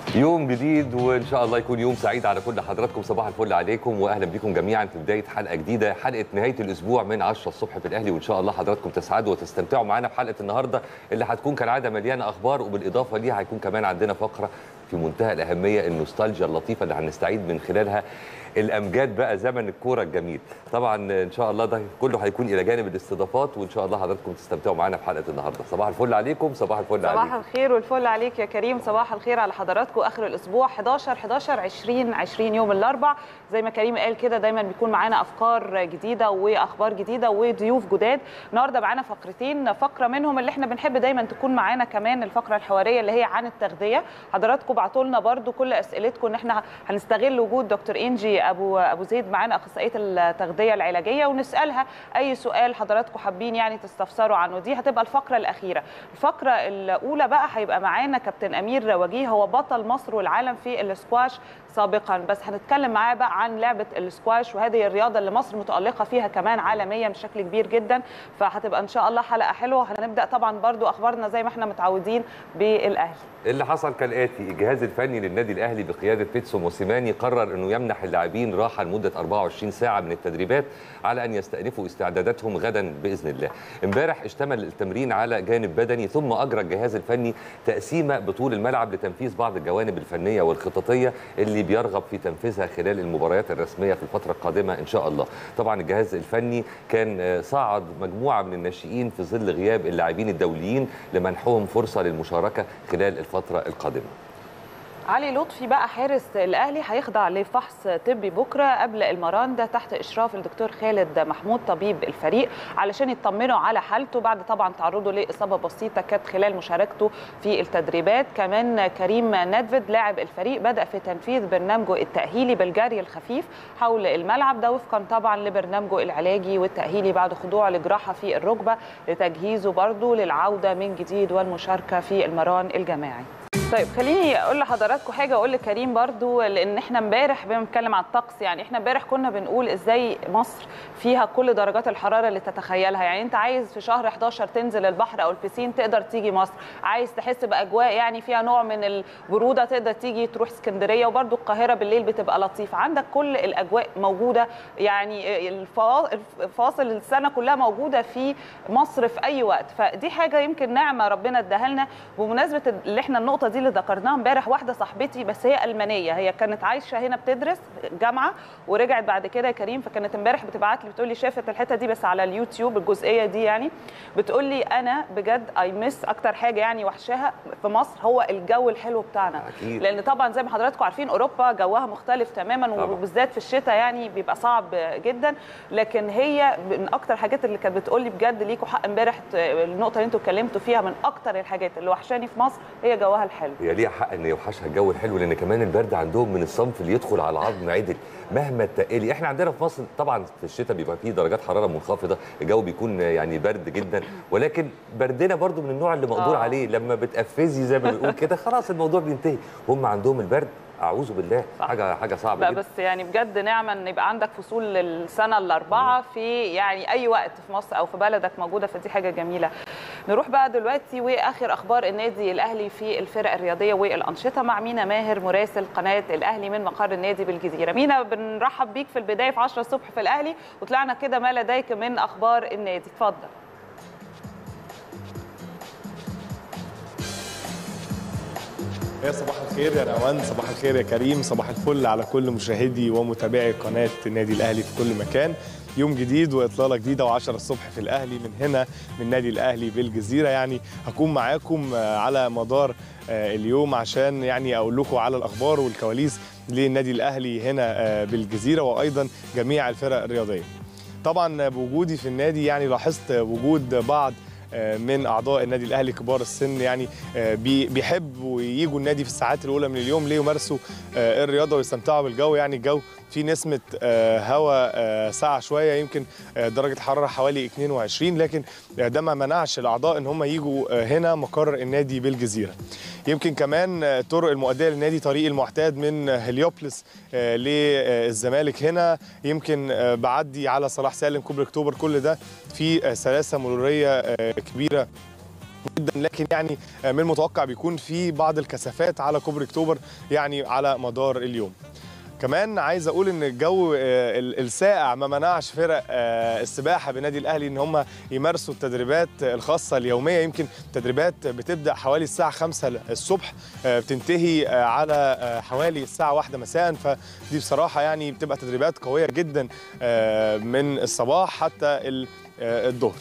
يوم جديد وان شاء الله يكون يوم سعيد على كل حضراتكم صباح الفل عليكم واهلا بكم جميعا في بدايه حلقه جديده حلقه نهايه الاسبوع من 10 الصبح في الاهلي وان شاء الله حضراتكم تسعدوا وتستمتعوا معانا في حلقه النهارده اللي هتكون كالعاده مليانه اخبار وبالاضافه ليها هيكون كمان عندنا فقره في منتهى الاهميه النوستالجيا اللطيفه اللي هنستعيد من خلالها الامجاد بقى زمن الكوره الجميل طبعا ان شاء الله ده كله هيكون الى جانب الاستضافات وان شاء الله حضراتكم تستمتعوا معانا في حلقه النهارده صباح الفل عليكم صباح الفل صباح عليكم الخير والفل عليك يا كريم صباح الخير على حضراتكم اخر الاسبوع 11 11 20 20 يوم الاربع زي ما كريم قال كده دايما بيكون معانا افكار جديده واخبار جديده وضيوف جداد النهارده معانا فقرتين فقره منهم اللي احنا بنحب دايما تكون معانا كمان الفقره الحواريه اللي هي عن التغذيه حضراتكم ابعتوا لنا برده كل اسئلتكم ان احنا هنستغل وجود دكتور انجي ابو ابو زيد معانا اخصائيه التغذيه العلاجيه ونسالها اي سؤال حضراتكم حابين يعني تستفسروا عنه دي هتبقى الفقره الاخيره الفقره الاولى بقى هيبقى معانا كابتن امير وجيه هو بطل مصر والعالم في الاسكواش سابقا بس هنتكلم معاه بقى عن لعبه الاسكواش وهذه الرياضه اللي مصر متالقه فيها كمان عالميا بشكل كبير جدا فهتبقى ان شاء الله حلقه حلوه هنبدا طبعا برضو اخبارنا زي ما احنا متعودين بالاهلي اللي حصل كالاتي الجهاز الفني للنادي الاهلي بقياده بيتسو موسيماني قرر انه يمنح اللاعبين راحه لمده 24 ساعه من التدريبات على ان يستأنفوا استعداداتهم غدا باذن الله. امبارح اشتمل التمرين على جانب بدني ثم اجرى الجهاز الفني تقسيمه بطول الملعب لتنفيذ بعض الجوانب الفنيه والخططيه اللي بيرغب في تنفيذها خلال المباريات الرسميه في الفتره القادمه ان شاء الله. طبعا الجهاز الفني كان صعد مجموعه من الناشئين في ظل غياب اللاعبين الدوليين لمنحهم فرصه للمشاركه خلال الفتره القادمه. علي لطفي بقى حارس الاهلي هيخضع لفحص طبي بكره قبل المران ده تحت اشراف الدكتور خالد محمود طبيب الفريق علشان يطمنوا على حالته بعد طبعا تعرضه لاصابه بسيطه كانت خلال مشاركته في التدريبات كمان كريم ندفد لاعب الفريق بدا في تنفيذ برنامجه التاهيلي بالجري الخفيف حول الملعب ده وفقا طبعا لبرنامجه العلاجي والتاهيلي بعد خضوعه لجراحه في الركبه لتجهيزه برضه للعوده من جديد والمشاركه في المران الجماعي طيب خليني اقول لحضراتكم حاجه اقول لكريم برضو لان احنا امبارح بنتكلم عن الطقس يعني احنا امبارح كنا بنقول ازاي مصر فيها كل درجات الحراره اللي تتخيلها يعني انت عايز في شهر 11 تنزل البحر او البسين تقدر تيجي مصر عايز تحس باجواء يعني فيها نوع من البروده تقدر تيجي تروح اسكندريه وبرضو القاهره بالليل بتبقى لطيفه عندك كل الاجواء موجوده يعني الفواصل السنه كلها موجوده في مصر في اي وقت فدي حاجه يمكن نعمه ربنا اداها لنا بمناسبه اللي احنا النقطه دي اللي ذكرناها امبارح واحده صاحبتي بس هي المانيه هي كانت عايشه هنا بتدرس جامعه ورجعت بعد كده يا كريم فكانت امبارح بتبعت لي بتقول لي شافت الحته دي بس على اليوتيوب الجزئيه دي يعني بتقول لي انا بجد اي مس اكتر حاجه يعني وحشاها في مصر هو الجو الحلو بتاعنا أكيد. لان طبعا زي ما حضراتكم عارفين اوروبا جوها مختلف تماما طبعا. وبالذات في الشتاء يعني بيبقى صعب جدا لكن هي من اكتر الحاجات اللي كانت بتقول لي بجد ليكوا حق امبارح النقطه اللي انتوا اتكلمتوا فيها من اكتر الحاجات اللي وحشاني في مصر هي جوها الحلو هي ليها حق ان يوحشها الجو الحلو لان كمان البرد عندهم من الصنف اللي يدخل على العظم عدل مهما تقلي احنا عندنا في مصر طبعا في الشتاء بيبقى فيه درجات حراره منخفضه الجو بيكون يعني برد جدا ولكن بردنا برضو من النوع اللي مقدور آه. عليه لما بتقفزي زي ما بنقول كده خلاص الموضوع بينتهي هم عندهم البرد اعوذ بالله صح. حاجه حاجه صعبه لا جدا بس يعني بجد نعمه ان يبقى عندك فصول السنه الاربعه في يعني اي وقت في مصر او في بلدك موجوده فدي حاجه جميله نروح بقى دلوقتي واخر اخبار النادي الاهلي في الفرق الرياضيه والانشطه مع مينا ماهر مراسل قناه الاهلي من مقر النادي بالجزيره مينا بنرحب بيك في البدايه في 10 الصبح في الاهلي وطلعنا كده ما لديك من اخبار النادي اتفضل يا صباح الخير يا روان صباح الخير يا كريم صباح الفل على كل مشاهدي ومتابعي قناة النادي الأهلي في كل مكان يوم جديد وإطلالة جديدة و10 الصبح في الأهلي من هنا من نادي الأهلي بالجزيرة يعني هكون معاكم على مدار اليوم عشان يعني أقول لكم على الأخبار والكواليس للنادي الأهلي هنا بالجزيرة وأيضا جميع الفرق الرياضية طبعا بوجودي في النادي يعني لاحظت وجود بعض من اعضاء النادي الاهلي كبار السن يعني بيحبوا ييجوا النادي في الساعات الاولى من اليوم ليه يمارسوا الرياضه ويستمتعوا بالجو يعني الجو في نسمه هواء ساقعه شويه يمكن درجه الحراره حوالي 22 لكن ده ما منعش الاعضاء ان هم يجوا هنا مقر النادي بالجزيره يمكن كمان الطرق المؤديه للنادي طريق المعتاد من هليوبلس للزمالك هنا يمكن بعدي على صلاح سالم كوبري اكتوبر كل ده في سلاسه مروريه كبيره جدا لكن يعني من المتوقع بيكون في بعض الكثافات على كوبري اكتوبر يعني على مدار اليوم كمان عايز اقول ان الجو الساقع ما منعش فرق السباحه بنادي الاهلي ان هم يمارسوا التدريبات الخاصه اليوميه يمكن تدريبات بتبدا حوالي الساعه 5 الصبح بتنتهي على حوالي الساعه 1 مساء فدي بصراحه يعني بتبقى تدريبات قويه جدا من الصباح حتى الظهر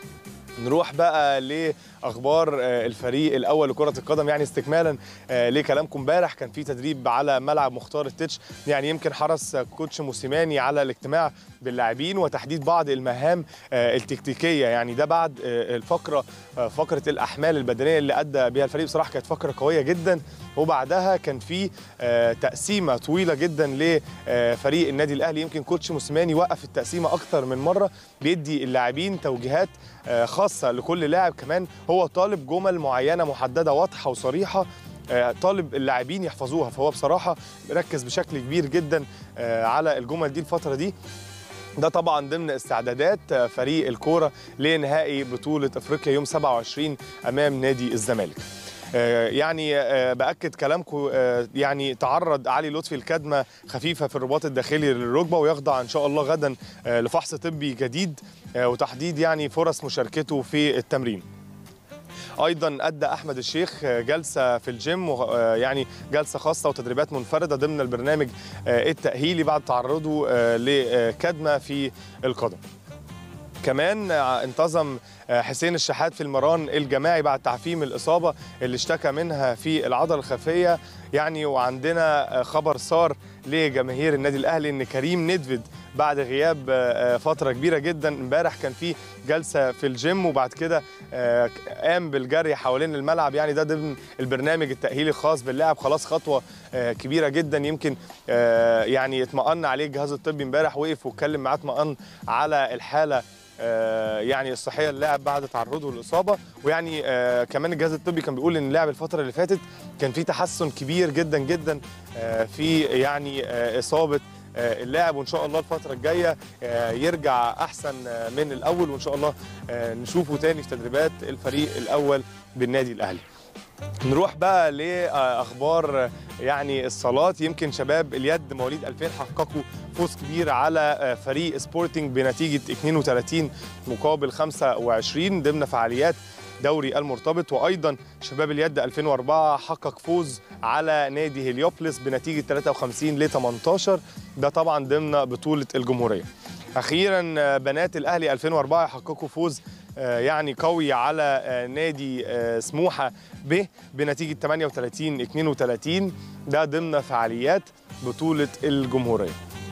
نروح بقى لاخبار الفريق الاول لكره القدم يعني استكمالا لكلامكم امبارح كان في تدريب على ملعب مختار التتش يعني يمكن حرص كوتش موسيماني على الاجتماع باللاعبين وتحديد بعض المهام التكتيكيه يعني ده بعد الفقره فقره الاحمال البدنيه اللي ادى بها الفريق بصراحه كانت فقره قويه جدا وبعدها كان في تقسيمه طويله جدا لفريق النادي الاهلي يمكن كوتش موسيماني وقف التقسيمه اكتر من مره بيدي اللاعبين توجيهات خاصه لكل لاعب كمان هو طالب جمل معينه محدده واضحه وصريحه طالب اللاعبين يحفظوها فهو بصراحه ركز بشكل كبير جدا على الجمل دي الفتره دي ده طبعا ضمن استعدادات فريق الكوره لنهائي بطوله افريقيا يوم 27 امام نادي الزمالك يعني باكد كلامكم يعني تعرض علي لطفي لكدمه خفيفه في الرباط الداخلي للركبه ويخضع ان شاء الله غدا لفحص طبي جديد وتحديد يعني فرص مشاركته في التمرين ايضا ادى احمد الشيخ جلسه في الجيم يعني جلسه خاصه وتدريبات منفرده ضمن البرنامج التاهيلي بعد تعرضه لكدمه في القدم كمان انتظم حسين الشحات في المران الجماعي بعد تعفيم الاصابه اللي اشتكى منها في العضله الخلفيه يعني وعندنا خبر صار لجماهير النادي الاهلي ان كريم ندفد بعد غياب فتره كبيره جدا امبارح كان في جلسه في الجيم وبعد كده قام بالجري حوالين الملعب يعني ده ضمن البرنامج التاهيلي الخاص باللاعب خلاص خطوه كبيره جدا يمكن يعني اطمأن عليه الجهاز الطبي امبارح وقف واتكلم معاه اطمأن على الحاله يعني الصحيه للاعب بعد تعرضه للاصابه ويعني كمان الجهاز الطبي كان بيقول ان اللاعب الفتره اللي فاتت كان في تحسن كبير جدا جدا في يعني اصابه اللاعب وان شاء الله الفتره الجايه يرجع احسن من الاول وان شاء الله نشوفه تاني في تدريبات الفريق الاول بالنادي الاهلي نروح بقى لاخبار يعني الصالات يمكن شباب اليد مواليد 2000 حققوا فوز كبير على فريق سبورتنج بنتيجه 32 مقابل 25 ضمن فعاليات دوري المرتبط وايضا شباب اليد 2004 حقق فوز على نادي هليوبلس بنتيجه 53 ل 18 ده طبعا ضمن بطوله الجمهوريه اخيرا بنات الاهلي 2004 حققوا فوز يعني قوي على نادي سموحه ب بنتيجه 38 32 ده ضمن فعاليات بطوله الجمهوريه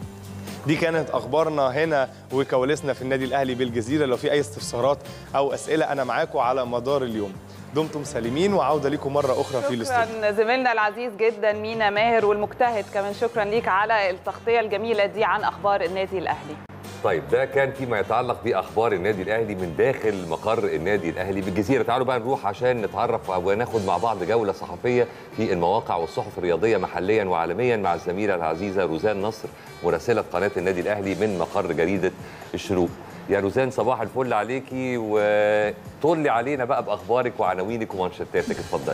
دي كانت اخبارنا هنا وكواليسنا في النادي الاهلي بالجزيره لو في اي استفسارات او اسئله انا معاكم على مدار اليوم دمتم سالمين وعوده لكم مره اخرى في الاستوديو شكرا زميلنا العزيز جدا مينا ماهر والمجتهد كمان شكرا ليك على التغطيه الجميله دي عن اخبار النادي الاهلي طيب ده كان فيما يتعلق باخبار النادي الاهلي من داخل مقر النادي الاهلي بالجزيره تعالوا بقى نروح عشان نتعرف وناخد مع بعض جوله صحفيه في المواقع والصحف الرياضيه محليا وعالميا مع الزميله العزيزه روزان نصر مراسله قناه النادي الاهلي من مقر جريده الشروق يا روزان صباح الفل عليكي وطلي علينا بقى باخبارك وعناوينك ومانشيتاتك اتفضلي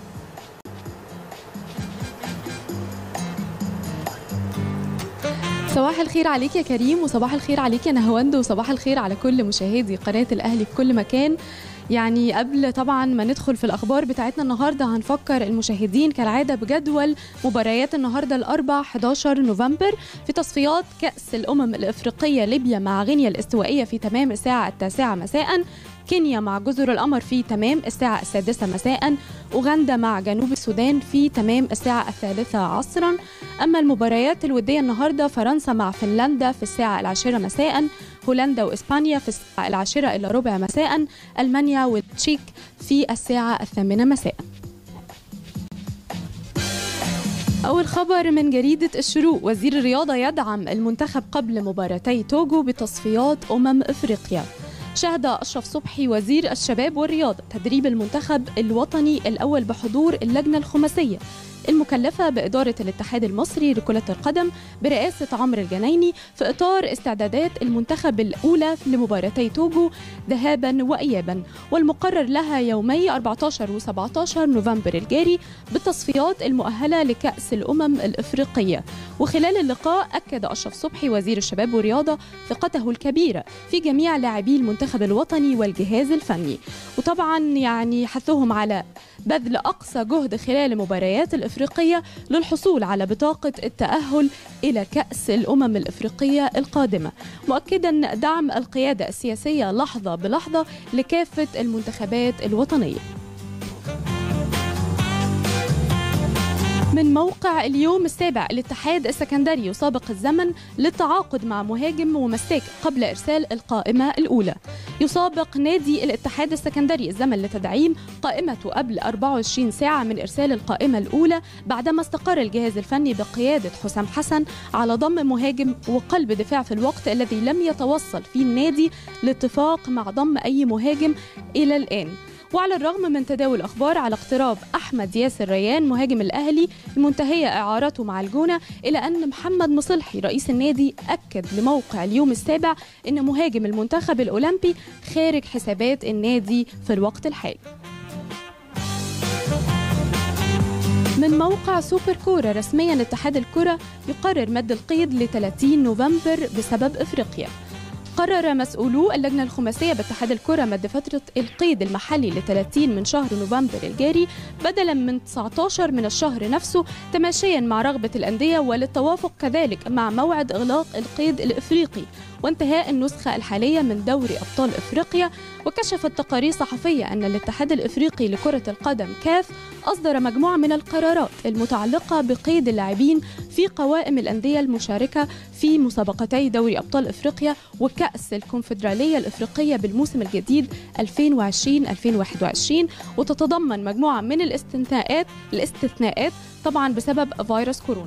صباح الخير عليك يا كريم وصباح الخير عليك يا نهواند وصباح الخير على كل مشاهدي قناة الأهلي في كل مكان يعني قبل طبعا ما ندخل في الأخبار بتاعتنا النهاردة هنفكر المشاهدين كالعادة بجدول مباريات النهاردة الأربع 11 نوفمبر في تصفيات كأس الأمم الإفريقية ليبيا مع غينيا الاستوائية في تمام الساعة التاسعة مساء كينيا مع جزر القمر في تمام الساعة السادسة مساء أوغندا مع جنوب السودان في تمام الساعة الثالثة عصرا أما المباريات الودية النهاردة فرنسا مع فنلندا في الساعة العاشرة مساء هولندا وإسبانيا في الساعة العاشرة إلى ربع مساء ألمانيا والتشيك في الساعة الثامنة مساء أول خبر من جريدة الشروق وزير الرياضة يدعم المنتخب قبل مباراتي توجو بتصفيات أمم إفريقيا شهد أشرف صبحي وزير الشباب والرياضة تدريب المنتخب الوطني الأول بحضور اللجنة الخماسية المكلفة بإدارة الاتحاد المصري لكرة القدم برئاسة عمرو الجنايني في إطار استعدادات المنتخب الأولى لمباراتي توجو ذهابا وإيابا والمقرر لها يومي 14 و17 نوفمبر الجاري بالتصفيات المؤهلة لكأس الأمم الإفريقية وخلال اللقاء أكد أشرف صبحي وزير الشباب والرياضة ثقته الكبيرة في جميع لاعبي المنتخب الوطني والجهاز الفني وطبعا يعني حثهم على بذل أقصى جهد خلال المباريات الإفريقية للحصول على بطاقة التأهل إلى كأس الأمم الإفريقية القادمة مؤكدا دعم القيادة السياسية لحظة بلحظة لكافة المنتخبات الوطنية من موقع اليوم السابع الاتحاد السكندري يسابق الزمن للتعاقد مع مهاجم ومساك قبل إرسال القائمة الأولى يسابق نادي الاتحاد السكندري الزمن لتدعيم قائمته قبل 24 ساعة من إرسال القائمة الأولى بعدما استقر الجهاز الفني بقيادة حسام حسن على ضم مهاجم وقلب دفاع في الوقت الذي لم يتوصل فيه النادي لاتفاق مع ضم أي مهاجم إلى الآن وعلى الرغم من تداول الاخبار على اقتراب احمد ياسر ريان مهاجم الاهلي المنتهيه اعارته مع الجونه الا ان محمد مصلحي رئيس النادي اكد لموقع اليوم السابع ان مهاجم المنتخب الاولمبي خارج حسابات النادي في الوقت الحالي من موقع سوبر كورة رسميا اتحاد الكرة يقرر مد القيد ل 30 نوفمبر بسبب افريقيا قرر مسؤولو اللجنة الخماسية باتحاد الكرة مد فترة القيد المحلي ل 30 من شهر نوفمبر الجاري بدلا من 19 من الشهر نفسه تماشيا مع رغبة الأندية وللتوافق كذلك مع موعد إغلاق القيد الإفريقي وانتهاء النسخة الحالية من دوري أبطال إفريقيا وكشفت تقارير صحفية أن الاتحاد الإفريقي لكرة القدم كاف أصدر مجموعة من القرارات المتعلقة بقيد اللاعبين في قوائم الأندية المشاركة في مسابقتي دوري أبطال إفريقيا وكأس الكونفدرالية الإفريقية بالموسم الجديد 2020-2021 وتتضمن مجموعة من الاستثناءات الاستثناءات طبعا بسبب فيروس كورونا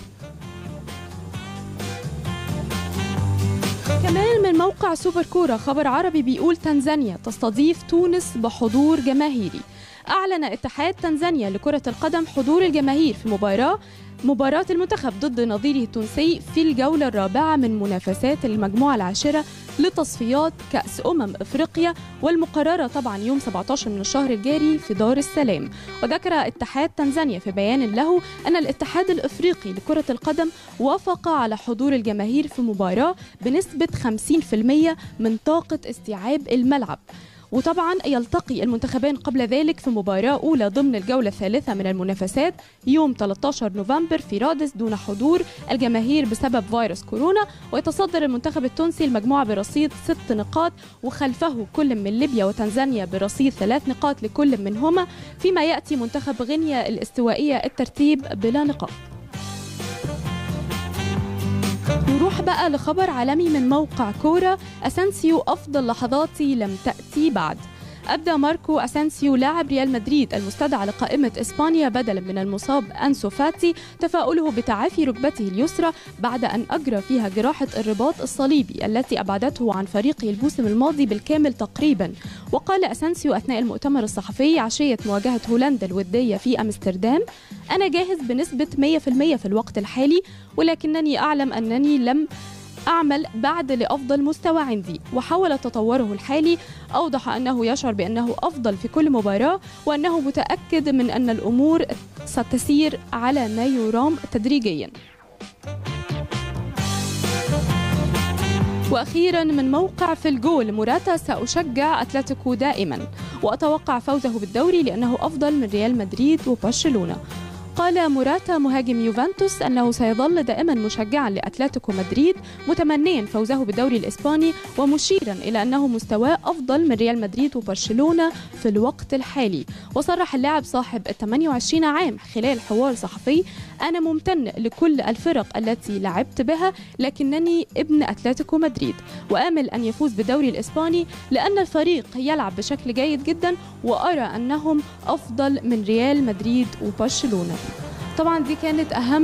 كمان من موقع سوبر كورة خبر عربي بيقول تنزانيا تستضيف تونس بحضور جماهيري أعلن اتحاد تنزانيا لكرة القدم حضور الجماهير في مباراة مباراة المنتخب ضد نظيره التونسي في الجولة الرابعة من منافسات المجموعة العاشرة لتصفيات كأس أمم إفريقيا والمقررة طبعا يوم 17 من الشهر الجاري في دار السلام وذكر اتحاد تنزانيا في بيان له أن الاتحاد الإفريقي لكرة القدم وافق على حضور الجماهير في مباراة بنسبة 50% من طاقة استيعاب الملعب وطبعا يلتقي المنتخبان قبل ذلك في مباراة أولى ضمن الجولة الثالثة من المنافسات يوم 13 نوفمبر في رادس دون حضور الجماهير بسبب فيروس كورونا ويتصدر المنتخب التونسي المجموعة برصيد ست نقاط وخلفه كل من ليبيا وتنزانيا برصيد ثلاث نقاط لكل منهما فيما يأتي منتخب غينيا الاستوائية الترتيب بلا نقاط نروح بقى لخبر عالمي من موقع كورة أسانسيو أفضل لحظاتي لم تأتي بعد أبدى ماركو أسانسيو لاعب ريال مدريد المستدعى لقائمة إسبانيا بدلا من المصاب أنسو فاتي تفاؤله بتعافي ركبته اليسرى بعد أن أجرى فيها جراحة الرباط الصليبي التي أبعدته عن فريقه الموسم الماضي بالكامل تقريبا وقال أسانسيو أثناء المؤتمر الصحفي عشية مواجهة هولندا الودية في أمستردام أنا جاهز بنسبة 100% في الوقت الحالي ولكنني أعلم أنني لم أعمل بعد لأفضل مستوى عندي وحاول تطوره الحالي أوضح أنه يشعر بأنه أفضل في كل مباراة وأنه متأكد من أن الأمور ستسير على ما يرام تدريجيا واخيرا من موقع في الجول موراتا ساشجع اتلتيكو دائما واتوقع فوزه بالدوري لانه افضل من ريال مدريد وبرشلونه قال موراتا مهاجم يوفنتوس أنه سيظل دائما مشجعا لأتلتيكو مدريد متمنيا فوزه بالدوري الإسباني ومشيرا إلى أنه مستواه أفضل من ريال مدريد وبرشلونة في الوقت الحالي وصرح اللاعب صاحب ال 28 عام خلال حوار صحفي أنا ممتن لكل الفرق التي لعبت بها لكنني ابن أتلتيكو مدريد وآمل أن يفوز بالدوري الإسباني لأن الفريق يلعب بشكل جيد جدا وأرى أنهم أفضل من ريال مدريد وبرشلونة طبعا دي كانت أهم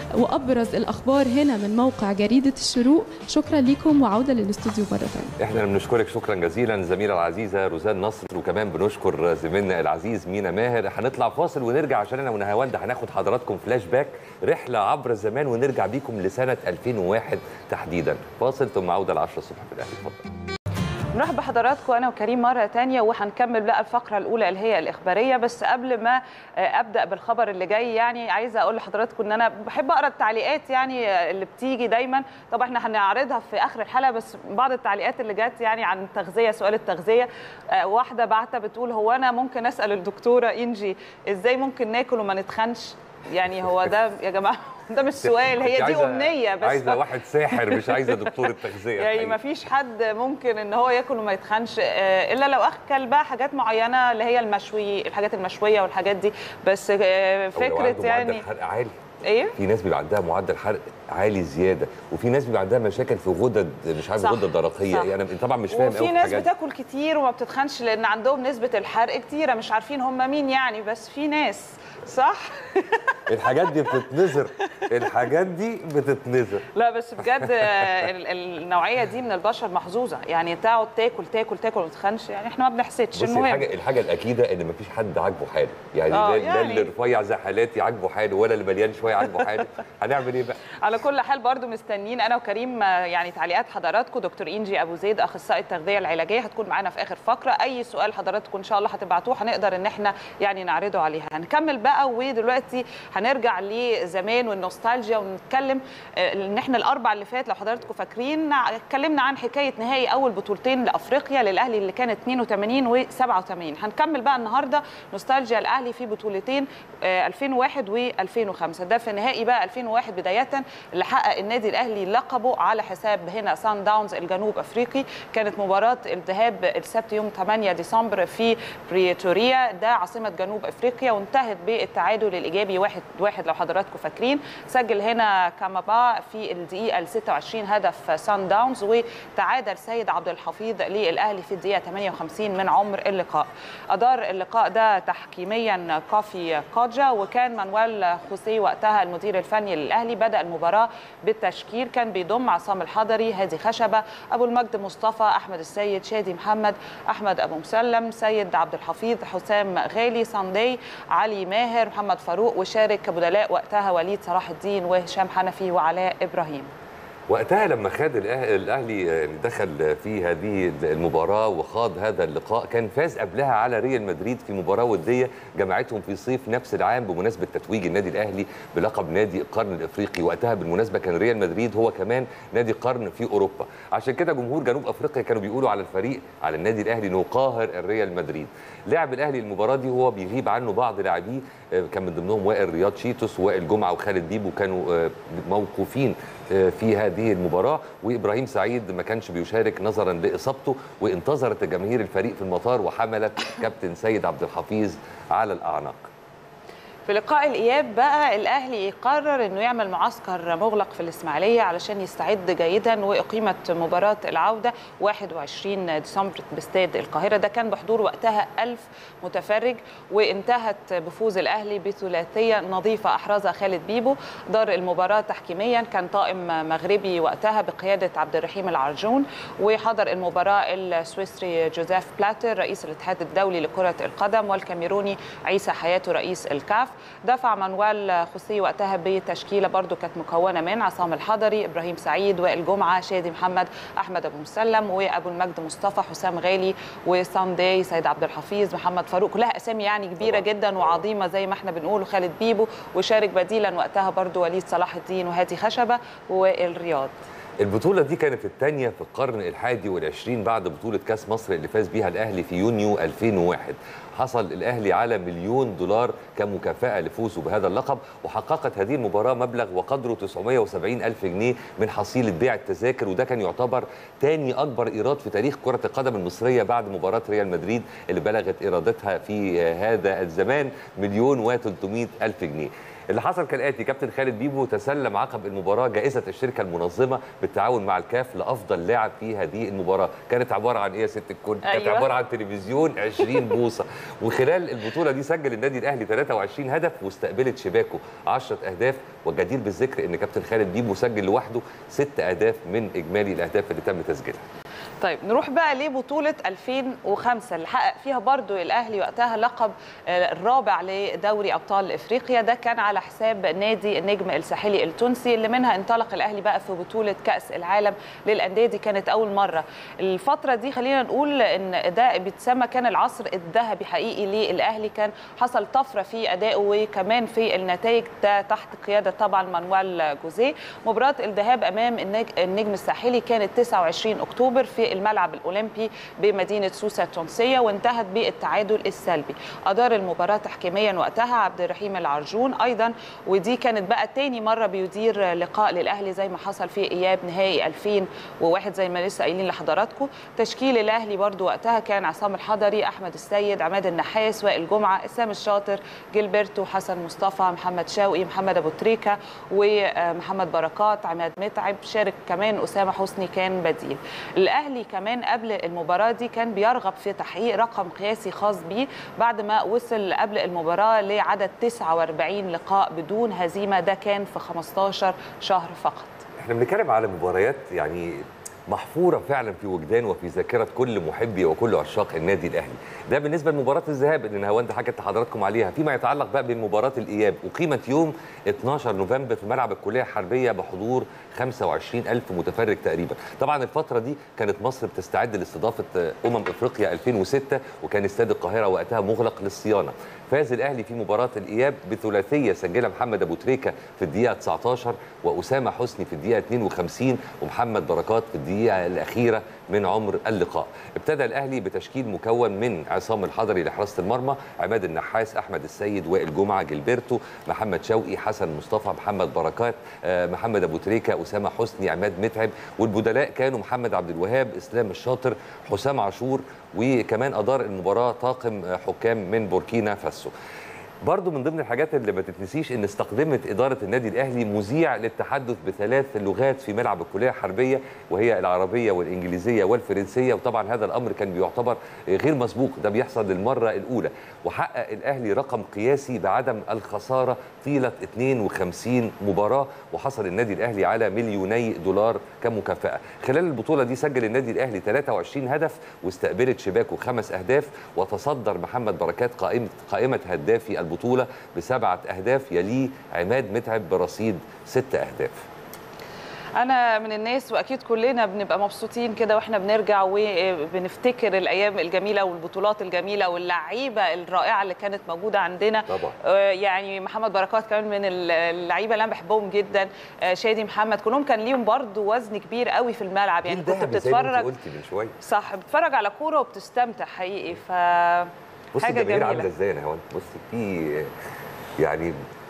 وابرز الاخبار هنا من موقع جريده الشروق شكرا لكم وعوده للاستوديو مره ثانيه احنا اللي بنشكرك شكرا جزيلا الزميله العزيزه روزان نصر وكمان بنشكر زميلنا العزيز مينا ماهر هنطلع فاصل ونرجع عشان انا ونهاوند هناخد حضراتكم فلاش باك رحله عبر الزمان ونرجع بيكم لسنه 2001 تحديدا فاصل ثم عوده ل 10 الصبح في الاهلي اتفضل نرحب بحضراتكم انا وكريم مره تانية وهنكمل بقى الفقره الاولى اللي هي الاخباريه بس قبل ما ابدا بالخبر اللي جاي يعني عايزه اقول لحضراتكم ان انا بحب اقرا التعليقات يعني اللي بتيجي دايما طبعا احنا هنعرضها في اخر الحلقه بس بعض التعليقات اللي جت يعني عن التغذيه سؤال التغذيه واحده بعتها بتقول هو انا ممكن اسال الدكتوره انجي ازاي ممكن ناكل وما نتخنش يعني هو ده يا جماعه ده مش سؤال هي دي امنيه بس عايزه واحد ساحر مش عايزه دكتور التغذيه يعني ما فيش حد ممكن ان هو ياكل وما يتخنش الا لو اكل بقى حاجات معينه اللي هي المشوي الحاجات المشويه والحاجات دي بس فكره يعني معدل حرق عالي ايه في ناس بيبقى عندها معدل حرق عالي زياده وفي ناس بيبقى عندها مشاكل في غدد مش عارف غدد درقيه يعني طبعا مش فاهم وفي ناس بتاكل كتير وما بتتخنش لان عندهم نسبه الحرق كتيره مش عارفين هم مين يعني بس في ناس صح الحاجات دي بتتنزر الحاجات دي بتتنزر لا بس بجد النوعيه دي من البشر محظوظه يعني تقعد تاكل تاكل تاكل وما تتخنش يعني احنا ما بنحسدش المهم الحاجه الحاجه الاكيده ان ما فيش حد عاجبه حاله يعني لا يعني اللي رفيع زي حالاتي عاجبه حاله ولا اللي مليان شويه عاجبه حاله هنعمل ايه بقى على كل حال برضو مستنيين انا وكريم يعني تعليقات حضراتكم دكتور انجي ابو زيد اخصائي التغذيه العلاجيه هتكون معانا في اخر فقره اي سؤال حضراتكم ان شاء الله هتبعتوه هنقدر ان احنا يعني نعرضه عليها هنكمل بقى ودلوقتي هنرجع لزمان والنوستالجيا ونتكلم ان احنا الاربع اللي فات لو حضراتكم فاكرين اتكلمنا عن حكايه نهائي اول بطولتين لافريقيا للاهلي اللي كانت 82 و87 هنكمل بقى النهارده نوستالجيا الاهلي في بطولتين 2001 و2005 ده في نهائي بقى 2001 بدايه اللي حقق النادي الاهلي لقبه على حساب هنا سان داونز الجنوب افريقي كانت مباراه الذهاب السبت يوم 8 ديسمبر في بريتوريا ده عاصمه جنوب افريقيا وانتهت بالتعادل الايجابي 1 1 لو حضراتكم فاكرين سجل هنا كامابا في الدقيقه ال 26 هدف سان داونز وتعادل سيد عبد الحفيظ للاهلي في الدقيقه 58 من عمر اللقاء ادار اللقاء ده تحكيميا كافي كوجا وكان مانويل خوسيه وقتها المدير الفني للاهلي بدا المباراه بالتشكيل كان بيضم عصام الحضري هادي خشبه ابو المجد مصطفى احمد السيد شادي محمد احمد ابو مسلم سيد عبد الحفيظ حسام غالي ساندي علي ماهر محمد فاروق وشارك بدلاء وقتها وليد صلاح الدين وهشام حنفي وعلاء ابراهيم وقتها لما خد الاهلي دخل في هذه المباراه وخاض هذا اللقاء كان فاز قبلها على ريال مدريد في مباراه وديه جمعتهم في صيف نفس العام بمناسبه تتويج النادي الاهلي بلقب نادي القرن الافريقي وقتها بالمناسبه كان ريال مدريد هو كمان نادي قرن في اوروبا عشان كده جمهور جنوب افريقيا كانوا بيقولوا على الفريق على النادي الاهلي انه قاهر الريال مدريد لعب الاهلي المباراه دي وهو بيغيب عنه بعض لاعبيه كان من ضمنهم وائل رياض شيتوس وائل جمعه وخالد بيبو كانوا موقوفين في هذه المباراه وابراهيم سعيد ما كانش بيشارك نظرا لاصابته وانتظرت جماهير الفريق في المطار وحملت كابتن سيد عبد الحفيظ على الاعناق في لقاء الاياب بقى الاهلي قرر انه يعمل معسكر مغلق في الاسماعيليه علشان يستعد جيدا واقيمه مباراه العوده 21 ديسمبر باستاد القاهره ده كان بحضور وقتها 1000 متفرج وانتهت بفوز الاهلي بثلاثيه نظيفه احرزها خالد بيبو دار المباراه تحكيميا كان طاقم مغربي وقتها بقياده عبد الرحيم العرجون وحضر المباراه السويسري جوزيف بلاتر رئيس الاتحاد الدولي لكره القدم والكاميروني عيسى حياته رئيس الكاف دفع مانويل خوسيه وقتها بتشكيله برضو كانت مكونه من عصام الحضري ابراهيم سعيد وائل جمعه شادي محمد احمد ابو مسلم وابو المجد مصطفى حسام غالي وساندي سيد عبد الحفيظ محمد فاروق كلها اسامي يعني كبيره جدا وعظيمه زي ما احنا بنقول وخالد بيبو وشارك بديلا وقتها برضو وليد صلاح الدين وهادي خشبه والرياض البطولة دي كانت الثانية في القرن الحادي والعشرين بعد بطولة كاس مصر اللي فاز بيها الأهلي في يونيو 2001 حصل الأهلي على مليون دولار كمكافأة لفوزه بهذا اللقب وحققت هذه المباراة مبلغ وقدره 970 ألف جنيه من حصيلة بيع التذاكر وده كان يعتبر ثاني أكبر إيراد في تاريخ كرة القدم المصرية بعد مباراة ريال مدريد اللي بلغت إيراداتها في هذا الزمان مليون و300 ألف جنيه اللي حصل كالاتي كابتن خالد بيبو تسلم عقب المباراه جائزه الشركه المنظمه بالتعاون مع الكاف لافضل لاعب في هذه المباراه كانت عباره عن ايه يا ست الكل كانت أيوة. عباره عن تلفزيون 20 بوصه وخلال البطوله دي سجل النادي الاهلي 23 هدف واستقبلت شباكه 10 اهداف والجدير بالذكر ان كابتن خالد بيبو سجل لوحده ست اهداف من اجمالي الاهداف اللي تم تسجيلها طيب نروح بقى لبطولة 2005 اللي حقق فيها برضو الأهلي وقتها لقب آه، الرابع لدوري أبطال إفريقيا ده كان على حساب نادي النجم الساحلي التونسي اللي منها انطلق الأهلي بقى في بطولة كأس العالم للأندية دي كانت أول مرة الفترة دي خلينا نقول إن ده بيتسمى كان العصر الذهبي حقيقي للأهلي كان حصل طفرة في أدائه وكمان في النتائج ده تحت قيادة طبعا مانويل جوزيه مباراة الذهاب أمام النج- النجم الساحلي كانت 29 أكتوبر في الملعب الأولمبي بمدينة سوسة التونسية وانتهت بالتعادل السلبي أدار المباراة تحكيميا وقتها عبد الرحيم العرجون أيضا ودي كانت بقى تاني مرة بيدير لقاء للأهلي زي ما حصل في إياب نهائي 2001 زي ما لسه قايلين لحضراتكم تشكيل الأهلي برضو وقتها كان عصام الحضري أحمد السيد عماد النحاس وائل جمعة إسلام الشاطر جilberto حسن مصطفى محمد شوقي محمد أبو تريكة ومحمد بركات عماد متعب شارك كمان أسامة حسني كان بديل الأهلي كمان قبل المباراة دي كان بيرغب في تحقيق رقم قياسي خاص بيه بعد ما وصل قبل المباراة لعدد 49 لقاء بدون هزيمة ده كان في 15 شهر فقط احنا بنتكلم على مباريات يعني محفوره فعلا في وجدان وفي ذاكره كل محبي وكل عشاق النادي الاهلي ده بالنسبه لمباراه الذهاب اللي نهاوند حكت لحضراتكم عليها فيما يتعلق بقى بمباراه الاياب اقيمت يوم 12 نوفمبر في ملعب الكليه الحربيه بحضور 25 ألف متفرج تقريبا طبعا الفتره دي كانت مصر بتستعد لاستضافه امم افريقيا 2006 وكان استاد القاهره وقتها مغلق للصيانه فاز الاهلي في مباراه الاياب بثلاثيه سجلها محمد ابو تريكه في الدقيقه 19 واسامه حسني في الدقيقه 52 ومحمد بركات في الدقيقه الاخيره من عمر اللقاء ابتدى الاهلي بتشكيل مكون من عصام الحضري لحراسه المرمى عماد النحاس احمد السيد وائل جمعه جilberto محمد شوقي حسن مصطفى محمد بركات آه، محمد ابو تريكه اسامه حسني عماد متعب والبدلاء كانوا محمد عبد الوهاب اسلام الشاطر حسام عاشور وكمان ادار المباراه طاقم آه، حكام من بوركينا فاسو برضو من ضمن الحاجات اللي ما تتنسيش ان استخدمت اداره النادي الاهلي مذيع للتحدث بثلاث لغات في ملعب الكليه الحربيه وهي العربيه والانجليزيه والفرنسيه وطبعا هذا الامر كان بيعتبر غير مسبوق ده بيحصل للمره الاولى وحقق الاهلي رقم قياسي بعدم الخساره طيله 52 مباراه وحصل النادي الاهلي على مليوني دولار كمكافاه خلال البطوله دي سجل النادي الاهلي 23 هدف واستقبلت شباكه خمس اهداف وتصدر محمد بركات قائمه قائمه هدافي البطوله بسبعه اهداف يليه عماد متعب برصيد ست اهداف انا من الناس واكيد كلنا بنبقى مبسوطين كده واحنا بنرجع وبنفتكر الايام الجميله والبطولات الجميله واللعيبه الرائعه اللي كانت موجوده عندنا طبعا. آه، يعني محمد بركات كمان من اللعيبه اللي انا بحبهم جدا آه، شادي محمد كلهم كان ليهم برضو وزن كبير قوي في الملعب يعني جيل كنت ذهبي زي ما انت بتتفرج قلتي من شويه صح بتتفرج على كوره وبتستمتع حقيقي ف بص حاجه الجماهير عامله جميله ازاي انا هو بص في يعني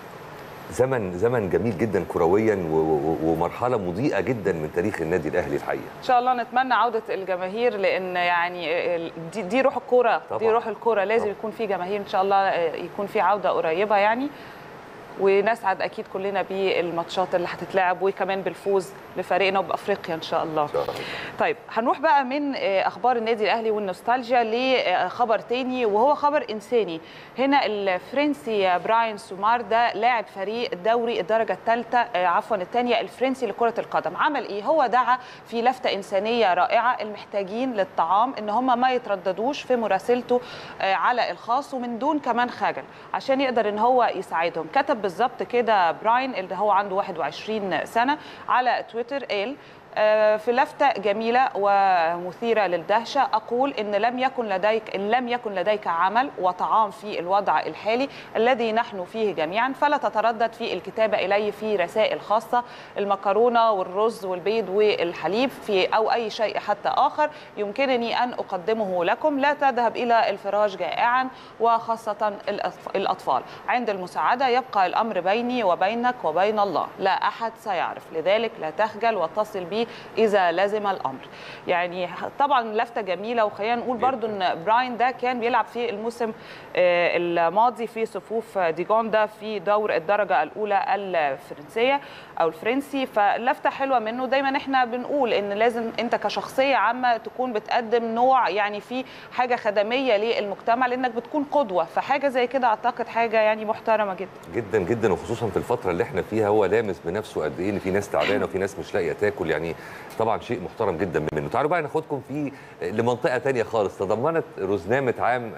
زمن زمن جميل جدا كرويا و- و- ومرحله مضيئه جدا من تاريخ النادي الاهلي الحقيقه ان شاء الله نتمنى عوده الجماهير لان يعني ال- دي, دي روح الكوره دي طبعاً. روح الكوره لازم طبعاً. يكون في جماهير ان شاء الله يكون في عوده قريبه يعني ونسعد اكيد كلنا بالماتشات اللي هتتلعب وكمان بالفوز لفريقنا وبافريقيا ان شاء الله ان شاء الله طيب هنروح بقى من آه، اخبار النادي الاهلي والنوستالجيا لخبر تاني وهو خبر انساني هنا الفرنسي براين سومار ده لاعب فريق دوري الدرجه الثالثه عفوا الثانيه الفرنسي لكره القدم عمل ايه هو دعا في لفته انسانيه رائعه المحتاجين للطعام ان هم ما يترددوش في مراسلته آه، على الخاص ومن دون كمان خجل عشان يقدر ان هو يساعدهم كتب بالظبط كده براين اللي هو عنده 21 سنه على تويتر قال آه، في لفتة جميلة ومثيرة للدهشة أقول إن لم يكن لديك إن لم يكن لديك عمل وطعام في الوضع الحالي الذي نحن فيه جميعا فلا تتردد في الكتابة إلي في رسائل خاصة المكرونة والرز والبيض والحليب في أو أي شيء حتى آخر يمكنني أن أقدمه لكم لا تذهب إلى الفراش جائعا وخاصة الأطف- الأطفال عند المساعدة يبقى الأمر بيني وبينك وبين الله لا أحد سيعرف لذلك لا تخجل واتصل بي به اذا لزم الامر يعني طبعا لفته جميله وخلينا نقول برضو ان براين ده كان بيلعب في الموسم آه، الماضي في صفوف ديجوندا في دور الدرجه الاولى الفرنسيه او الفرنسي فلفته حلوه منه دايما احنا بنقول ان لازم انت كشخصيه عامه تكون بتقدم نوع يعني في حاجه خدميه للمجتمع لانك بتكون قدوه فحاجه زي كده اعتقد حاجه يعني محترمه جدا جدا جدا وخصوصا في الفتره اللي احنا فيها هو لامس بنفسه قد ايه ان في ناس تعبانه وفي ناس مش لاقيه تاكل يعني طبعا شيء محترم جدا منه تعالوا بقى ناخدكم في لمنطقه تانية خالص تضمنت رزنامه عام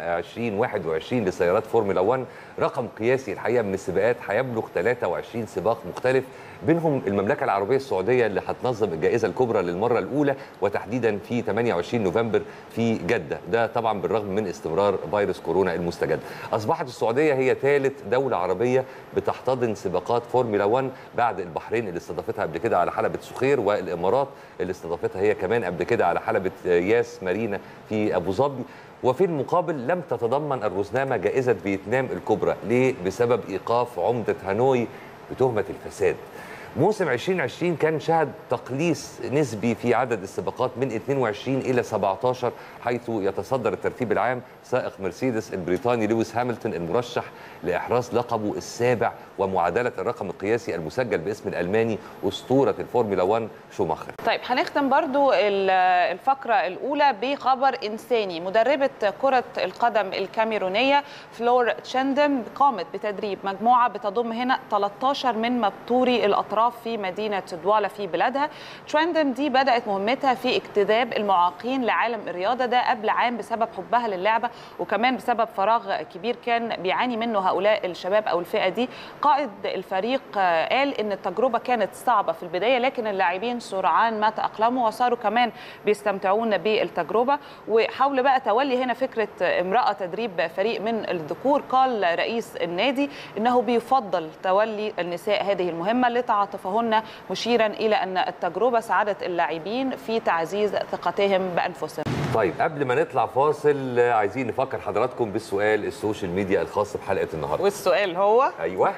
2021 لسيارات فورمولا 1 رقم قياسي الحقيقه من السباقات هيبلغ 23 سباق مختلف بينهم المملكه العربيه السعوديه اللي هتنظم الجائزه الكبرى للمره الاولى وتحديدا في 28 نوفمبر في جده ده طبعا بالرغم من استمرار فيروس كورونا المستجد اصبحت السعوديه هي ثالث دوله عربيه بتحتضن سباقات فورمولا 1 بعد البحرين اللي استضافتها قبل كده على حلبة سخير والامارات اللي استضافتها هي كمان قبل كده على حلبة ياس مارينا في ابو ظبي وفي المقابل لم تتضمن الرزنامه جائزه فيتنام الكبرى ليه بسبب ايقاف عمده هانوي بتهمه الفساد موسم 2020 كان شهد تقليص نسبي في عدد السباقات من 22 الى 17 حيث يتصدر الترتيب العام سائق مرسيدس البريطاني لويس هامilton المرشح لاحراز لقبه السابع ومعادله الرقم القياسي المسجل باسم الالماني اسطوره الفورمولا 1 شوماخر. طيب هنختم برضو ال- الفقرة الأولى بخبر إنساني مدربة كرة القدم الكاميرونية فلور تشاندم قامت بتدريب مجموعة بتضم هنا 13 من مبتوري الأطراف في مدينة دوالا في بلادها تشاندم دي بدأت مهمتها في اجتذاب المعاقين لعالم الرياضة ده قبل عام بسبب حبها للعبة وكمان بسبب فراغ كبير كان بيعاني منه هؤلاء الشباب أو الفئة دي قائد الفريق آه، قال ان التجربه كانت صعبه في البدايه لكن اللاعبين سرعان ما تاقلموا وصاروا كمان بيستمتعون بالتجربه وحاول بقى تولي هنا فكره امراه تدريب فريق من الذكور قال رئيس النادي انه بيفضل تولي النساء هذه المهمه لتعاطفهن مشيرا الى ان التجربه ساعدت اللاعبين في تعزيز ثقتهم بانفسهم طيب قبل ما نطلع فاصل آه، عايزين نفكر حضراتكم بالسؤال السوشيال ميديا الخاص بحلقه النهارده. والسؤال هو ايوه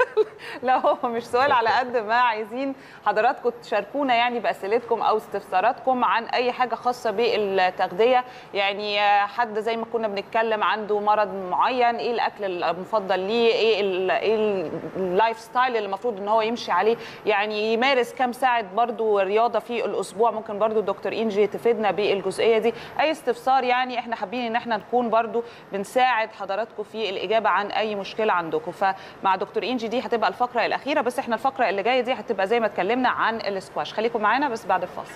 لا هو مش سؤال على قد ما عايزين حضراتكم تشاركونا يعني باسئلتكم او استفساراتكم عن اي حاجه خاصه بالتغذيه يعني آه، حد زي ما كنا بنتكلم عنده مرض معين ايه الاكل المفضل ليه ايه ال ايه ال- اللايف ستايل اللي المفروض ان هو يمشي عليه يعني يمارس كام ساعه برضو رياضه في الاسبوع ممكن برضو دكتور انجي تفيدنا بالجزئيه دي اي استفسار يعني احنا حابين ان احنا نكون برضو بنساعد حضراتكم في الاجابه عن اي مشكله عندكم فمع دكتور انجي دي هتبقى الفقره الاخيره بس احنا الفقره اللي جايه دي هتبقى زي ما اتكلمنا عن الاسكواش خليكم معانا بس بعد الفاصل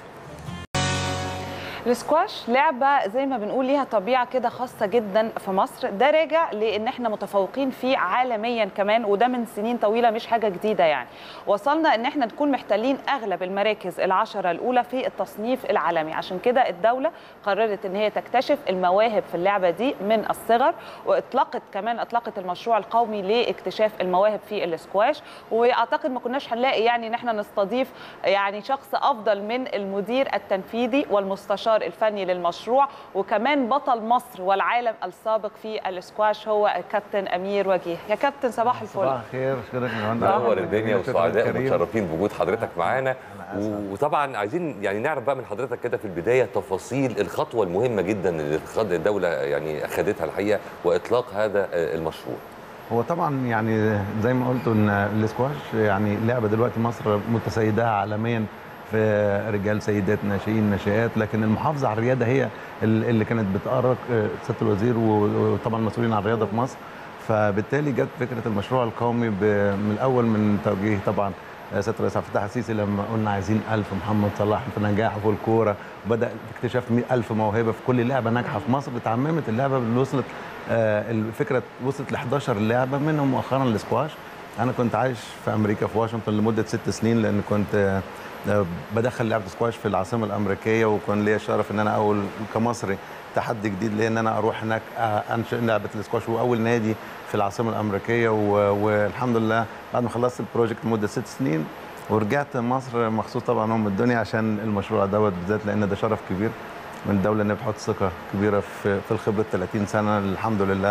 السكواش لعبه زي ما بنقول ليها طبيعه كده خاصه جدا في مصر ده راجع لان احنا متفوقين فيه عالميا كمان وده من سنين طويله مش حاجه جديده يعني وصلنا ان احنا نكون محتلين اغلب المراكز العشره الاولى في التصنيف العالمي عشان كده الدوله قررت ان هي تكتشف المواهب في اللعبه دي من الصغر واطلقت كمان اطلقت المشروع القومي لاكتشاف المواهب في السكواش واعتقد ما كناش هنلاقي يعني ان احنا نستضيف يعني شخص افضل من المدير التنفيذي والمستشار الفني للمشروع وكمان بطل مصر والعالم السابق في السكواش هو الكابتن امير وجيه يا كابتن صباح الفل صباح الخير اشكرك يا مهندس منور الدنيا شكراً وسعداء كريم. ومتشرفين بوجود حضرتك معانا أنا أسعد. وطبعا عايزين يعني نعرف بقى من حضرتك كده في البدايه تفاصيل الخطوه المهمه جدا اللي خد- الدوله يعني اخذتها الحقيقه واطلاق هذا آه، المشروع هو طبعا يعني زي ما قلت ان الاسكواش يعني لعبه دلوقتي مصر متسيدها عالميا في رجال سيدات ناشئين ناشئات لكن المحافظه على الرياده هي ال- اللي كانت بتأرق آه، سياده الوزير و- وطبعا المسؤولين عن الرياضه في مصر فبالتالي جت فكره المشروع القومي ب- من الاول من توجيه طبعا آه، سياده الرئيس عبد الفتاح السيسي لما قلنا عايزين ألف محمد صلاح في نجاحه في الكوره بدا اكتشاف ألف موهبه في كل لعبه ناجحه في مصر اتعممت اللعبه اللي وصلت آه، الفكره وصلت ل 11 لعبه منهم مؤخرا الاسكواش انا كنت عايش في امريكا في واشنطن لمده ست سنين لان كنت آه، آه، بدخل لعبه سكواش في العاصمه الامريكيه وكان ليا الشرف ان انا اول كمصري تحدي جديد ليا ان انا اروح هناك آه، انشئ لعبه الاسكواش واول نادي في العاصمه الامريكيه و- والحمد لله بعد ما خلصت البروجكت لمده ست سنين ورجعت مصر مخصوص طبعا ام الدنيا عشان المشروع دوت بالذات لان ده شرف كبير من الدوله انها بتحط ثقه كبيره في في الخبره 30 سنه الحمد لله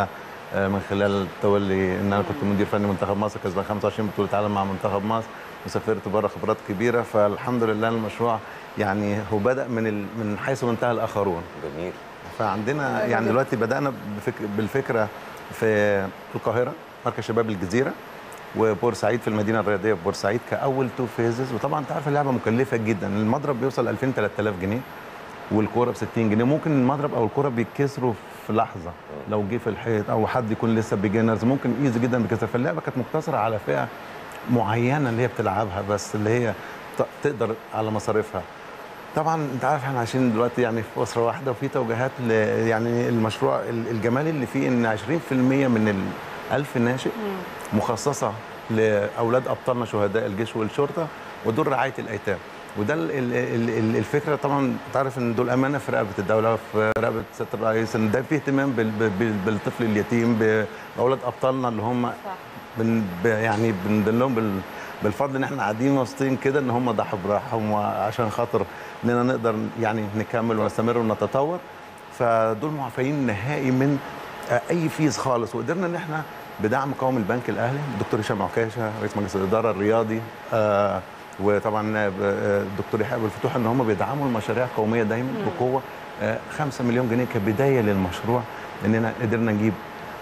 آه، من خلال تولي ان انا كنت مدير فني منتخب مصر كسبان 25 بطوله عالم مع منتخب مصر وسافرت بره خبرات كبيره فالحمد لله المشروع يعني هو بدا من ال... من حيث انتهى الاخرون جميل فعندنا يعني دلوقتي بدانا بفك... بالفكره في القاهره مركز شباب الجزيره وبورسعيد في المدينه الرياضيه بورسعيد كاول تو فيزز وطبعا انت عارف اللعبه مكلفه جدا المضرب بيوصل 2000 3000 جنيه والكوره ب 60 جنيه ممكن المضرب او الكوره بيتكسروا في لحظه لو جه في الحيط او حد يكون لسه بيجنرز ممكن ايزي جدا بيكسر فاللعبه كانت مقتصره على فئه معينه اللي هي بتلعبها بس اللي هي ت- تقدر على مصاريفها طبعا انت عارف احنا عايشين دلوقتي يعني في اسره واحده وفي توجيهات ل يعني المشروع ال- الجمالي اللي فيه ان 20% من ال 1000 ناشئ مخصصه لاولاد ابطالنا شهداء الجيش والشرطه ودول رعايه الايتام وده ال- ال- ال- ال- الفكره طبعا تعرف ان دول امانه في رقبه الدوله في رقبه سياده الرئيس ان ده فيه اهتمام بال- بال- بالطفل اليتيم باولاد ابطالنا اللي هم صح. بن ب- يعني بندلهم بال بالفضل ان احنا قاعدين واثقين كده ان هم ضحوا براحهم وعشان خاطر اننا نقدر يعني نكمل ونستمر ونتطور فدول معفيين نهائي من آه، اي فيز خالص وقدرنا ان احنا بدعم قوم البنك الاهلي الدكتور هشام عكاشه رئيس مجلس الاداره الرياضي آه وطبعا نائب، آه، الدكتور يحيى أبو الفتوح ان هم بيدعموا المشاريع القوميه دايما بقوه آه 5 مليون جنيه كبدايه للمشروع اننا قدرنا نجيب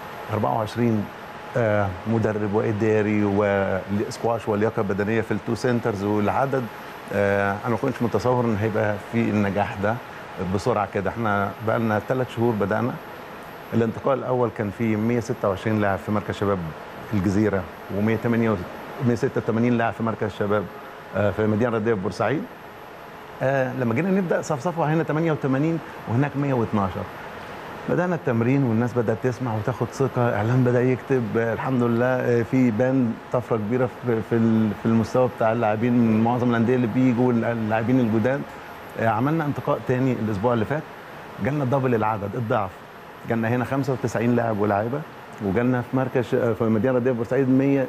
24 آه، مدرب واداري وسكواش ولياقه بدنيه في التو سنترز والعدد آه، انا ما كنتش متصور ان هيبقى في النجاح ده بسرعه كده احنا بقى لنا ثلاث شهور بدانا الانتقال الاول كان فيه 126 لاعب في مركز شباب الجزيره و186 لاعب في مركز شباب آه، في المدينه الرياضيه في بورسعيد آه، لما جينا نبدا صفصفوا هنا 88 وهناك 112 بدأنا التمرين والناس بدأت تسمع وتاخد ثقة إعلام بدأ يكتب آه، الحمد لله آه، في بان طفرة كبيرة في في ال- في المستوى بتاع اللاعبين من معظم الأندية اللي بيجوا واللاعبين الجداد آه، عملنا انتقاء تاني الأسبوع اللي فات جالنا دبل العدد الضعف جالنا هنا 95 لاعب ولاعيبة وجالنا في مركز آه، في مدينة رياضية بورسعيد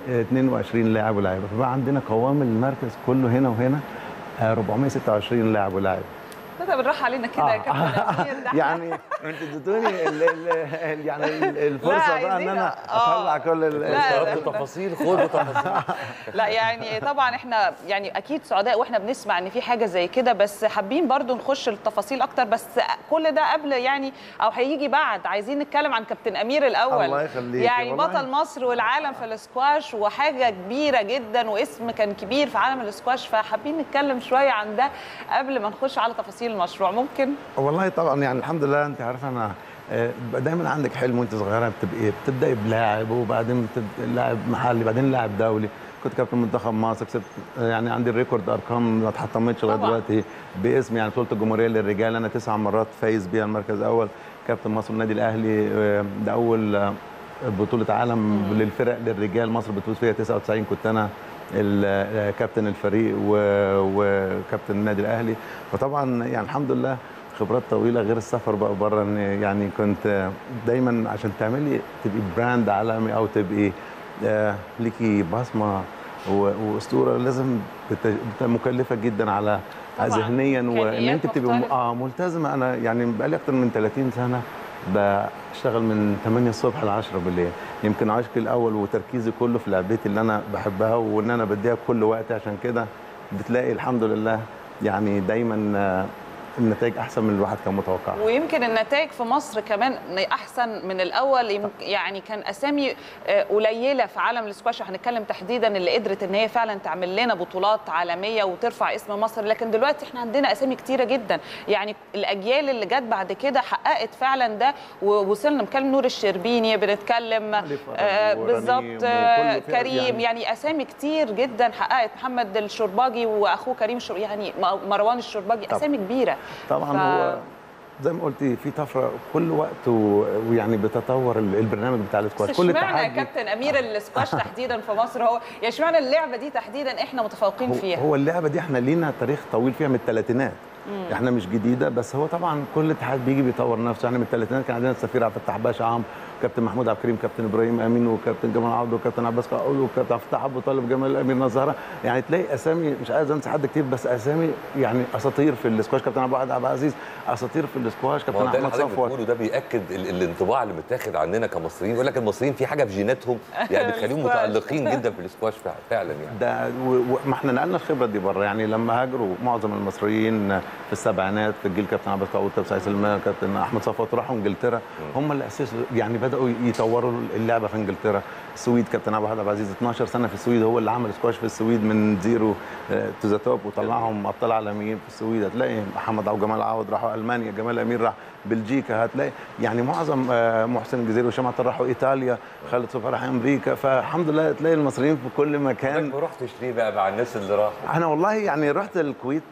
122 لاعب ولاعيبة فبقى عندنا قوام المركز كله هنا وهنا آه، 426 لاعب ولاعيبة ده بالراحه علينا كده يا كابتن أمير، ده إحنا- يعني انت اديتوني ال- ال- ال- يعني ال- الفرصه بقى ان عايزين- انا آه. اطلع كل ال- لا، طلبت تفاصيل خد تفاصيل لا يعني طبعا احنا يعني اكيد سعداء واحنا بنسمع ان في حاجه زي كده بس حابين برضو نخش التفاصيل اكتر بس كل ده قبل يعني او هيجي بعد عايزين نتكلم عن كابتن امير الاول الله يخليك. يعني والله. بطل مصر والعالم في الاسكواش وحاجه كبيره جدا واسم كان كبير في عالم الاسكواش فحابين نتكلم شويه عن ده قبل ما نخش على تفاصيل المشروع ممكن والله طبعا يعني الحمد لله انت عارفه انا آه، دايما عندك حلم وانت صغيره بتبقي بتبداي بلاعب وبعدين بتبدأ لاعب محلي بعدين لاعب دولي كنت كابتن منتخب مصر كسبت آه، يعني عندي الريكورد ارقام ما اتحطمتش لغايه طبعاً. دلوقتي باسم يعني بطوله الجمهوريه للرجال انا تسع مرات فايز بيها المركز الاول كابتن مصر النادي الاهلي آه، ده اول آه، بطوله عالم للفرق للرجال مصر بتفوز فيها 99 كنت انا ال- آه، كابتن الفريق و- وكابتن النادي الاهلي فطبعا يعني الحمد لله خبرات طويله غير السفر بقى بره ان يعني كنت دايما عشان تعملي تبقي براند عالمي او تبقي آه، ليكي بصمه و- واسطوره لازم بت- بت- مكلفه جدا على طبعاً. ذهنيا وان إمكانيات انت تبقي م- مختلفة. اه ملتزمه انا يعني بقالي اكتر من 30 سنه بشتغل من 8 الصبح ل 10 بالليل يمكن عشقي الاول وتركيزي كله في لعبتي اللي انا بحبها وان انا بديها كل وقت عشان كده بتلاقي الحمد لله يعني دايما آه، النتائج احسن من الواحد كان متوقع ويمكن النتائج في مصر كمان احسن من الاول يم- يعني كان اسامي آه، قليله في عالم الاسكواش هنتكلم تحديدا اللي قدرت ان هي فعلا تعمل لنا بطولات عالميه وترفع اسم مصر لكن دلوقتي احنا عندنا اسامي كتيره جدا يعني الاجيال اللي جت بعد كده حققت فعلا ده ووصلنا بنتكلم نور الشربيني بنتكلم علي فرج آه، ورنيم بالظبط وكل آه، فرق كريم يعني. يعني اسامي كتير جدا حققت محمد الشرباجي واخوه كريم الشر... يعني مروان الشرباجي طبعا. اسامي كبيره طبعا ف- هو زي ما قلتي في طفره كل وقت و- ويعني بتطور ال- البرنامج بتاع الاسكواش بس كل اشمعنى يا تحدي كابتن امير الاسكواش تحديدا في مصر هو يعني اشمعنى اللعبه دي تحديدا احنا متفوقين هو, فيها هو اللعبه دي احنا لينا تاريخ طويل فيها من الثلاثينات احنا مش جديده بس هو طبعا كل اتحاد بيجي بيطور نفسه يعني من الثلاثينات كان عندنا السفير عبد الفتاح باشا عمرو كابتن محمود عبد الكريم كابتن ابراهيم امين وكابتن جمال عبده وكابتن عباس قاول وكابتن عبد الفتاح ابو طالب جمال امير نظاره يعني تلاقي اسامي مش عايز انسى حد كتير بس اسامي يعني اساطير في الاسكواش كابتن ابو عبد العزيز اساطير في الاسكواش ما هو كابتن ده اللي احمد حضرتك صفوت بتقوله ده بياكد ال- الانطباع اللي متاخد عننا كمصريين يقول لك المصريين في حاجه في جيناتهم يعني بتخليهم الاسكواش. متالقين جدا في الاسكواش فع- فعلا يعني ده و- و- ما احنا نقلنا الخبره دي بره يعني لما هاجروا معظم المصريين في السبعينات في الجيل كابتن عباس قاول كابتن سعيد سلمان كابتن احمد صفوت راحوا انجلترا هم اللي اسسوا يعني بداوا يطوروا اللعبه في انجلترا السويد كابتن ابو عبد العزيز 12 سنه في السويد هو اللي عمل سكواش في السويد من زيرو تو ذا توب وطلعهم ابطال عالميين في السويد هتلاقي محمد او جمال عوض راحوا المانيا جمال امير راح بلجيكا هتلاقي يعني معظم آه، محسن الجزيري وهشام عطار راحوا ايطاليا خالد صبحي راح امريكا فالحمد لله تلاقي المصريين في كل مكان حضرتك ما رحتش ليه بقى مع الناس اللي راحوا انا والله يعني رحت الكويت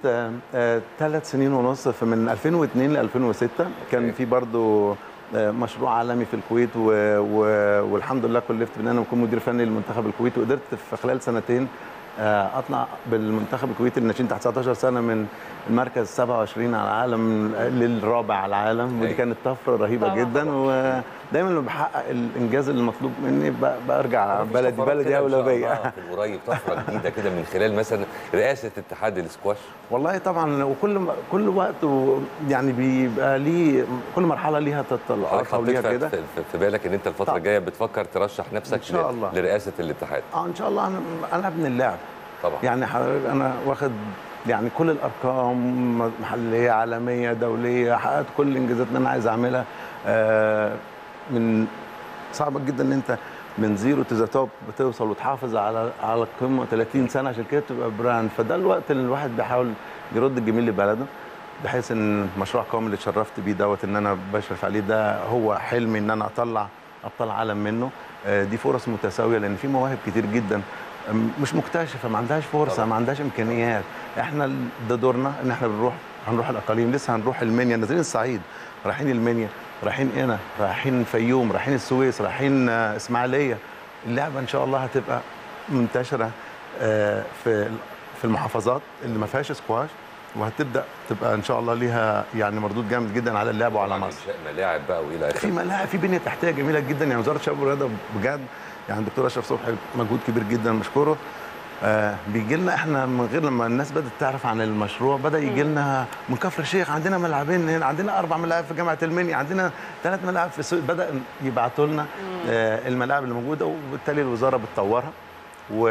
ثلاث سنين ونص في من 2002 ل 2006 كان أوكي. في برضو آه، مشروع عالمي في الكويت و... و... والحمد لله كلفت بان انا اكون مدير فني للمنتخب الكويتي وقدرت في خلال سنتين آه، اطلع بالمنتخب الكويتي الناشئين تحت 19 سنه من المركز 27 على العالم للرابع على العالم ودي أيوة. كانت طفره رهيبه طبعاً. جدا ودايما لما بحقق الانجاز المطلوب مني ب- برجع مفيش بلدي طفرات بلدي كده إن شاء اولى الله بيا في القريب طفره جديده كده من خلال مثلا رئاسه اتحاد الاسكواش والله طبعا وكل كل وقت و- يعني بيبقى ليه كل مرحله ليها حضرتك تطلعاتها حطيت وليها في, كده في, في بالك ان انت الفتره طبعاً. الجايه بتفكر ترشح نفسك إن شاء ل- الله. لرئاسه الاتحاد اه ان شاء الله انا انا ابن اللعب طبعا يعني حضرتك انا واخد يعني كل الارقام محليه عالميه دوليه حققت كل الانجازات اللي انا عايز اعملها آه من صعب جدا ان انت من زيرو تو ذا توب بتوصل وتحافظ على على القمه 30 سنه عشان كده تبقى براند فده الوقت اللي الواحد بيحاول يرد الجميل لبلده بحيث ان مشروع قومي اللي اتشرفت بيه دوت ان انا بشرف عليه ده هو حلمي ان انا اطلع ابطال عالم منه آه، دي فرص متساويه لان في مواهب كتير جدا أم، مش مكتشفه ما عندهاش فرصه طبعا. ما عندهاش امكانيات احنا ال- ده دورنا ان احنا بنروح هنروح الاقاليم لسه هنروح المنيا نازلين الصعيد رايحين المنيا رايحين قنا رايحين الفيوم رايحين السويس رايحين آه، اسماعيليه اللعبه ان شاء الله هتبقى منتشره آه، في في المحافظات اللي ما فيهاش سكواش وهتبدا تبقى ان شاء الله ليها يعني مردود جامد جدا على اللعب وعلى طبعاً مصر إنشاء ملاعب بقى والى في اخره ملاعب في بنيه تحتيه جميله جدا يعني وزاره الشباب والرياضه بجد يعني الدكتور اشرف صبحي مجهود كبير جدا مشكوره آه بيجي لنا احنا من غير لما الناس بدات تعرف عن المشروع بدا يجي لنا من كفر الشيخ عندنا ملعبين هنا عندنا اربع ملاعب في جامعه المنيا عندنا ثلاث ملاعب في السوق بدا يبعتوا لنا آه الملاعب اللي موجوده وبالتالي الوزاره بتطورها و...